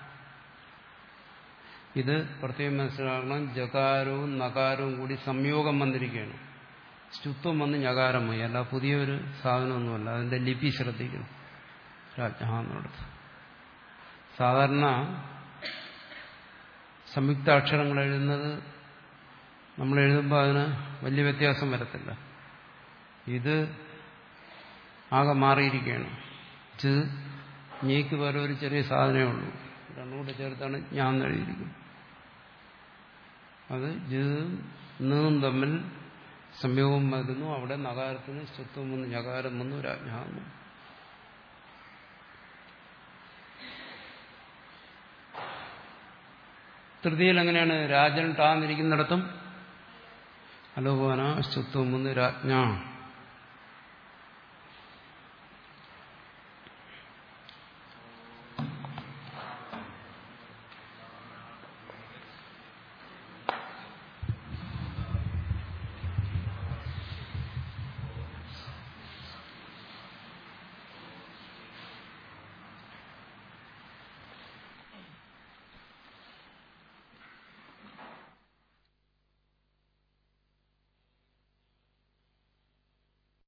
ഇത് പ്രത്യേകം മനസ്സിലാക്കണം ജകാരവും നകാരവും കൂടി സംയോഗം വന്നിരിക്കുകയാണ് സ്തുത്വം വന്ന് ഞകാരമായി അല്ല പുതിയൊരു സാധനമൊന്നുമല്ല അതിന്റെ ലിപി ശ്രദ്ധിക്കണം രാജ്ഞ എന്നിടത്ത് സാധാരണ സംയുക്ത അക്ഷരങ്ങൾ എഴുതുന്നത് നമ്മൾ എഴുതുമ്പോൾ അതിന് വലിയ വ്യത്യാസം വരത്തില്ല ഇത് ആകെ മാറിയിരിക്കുകയാണ് ച് ഞീക്ക് വേറെ ഒരു ചെറിയ സാധനമേ ഉള്ളൂ രണ്ടും കൂടെ ചേർത്താണ് ഞാൻ എഴുതിയിരിക്കുന്നത് അത് ജ് നീം തമ്മിൽ സംയോഗം വരുന്നു അവിടെ നഗാരത്തിന് സ്വത്വം വന്നു ഞകാരം വന്നു രാജ്ഞ വന്നു തൃതിയിൽ എങ്ങനെയാണ് രാജൻ ടാന്നിരിക്കുന്നിടത്തും അലോപാന സ്വത്വം വന്ന് രാജ്ഞ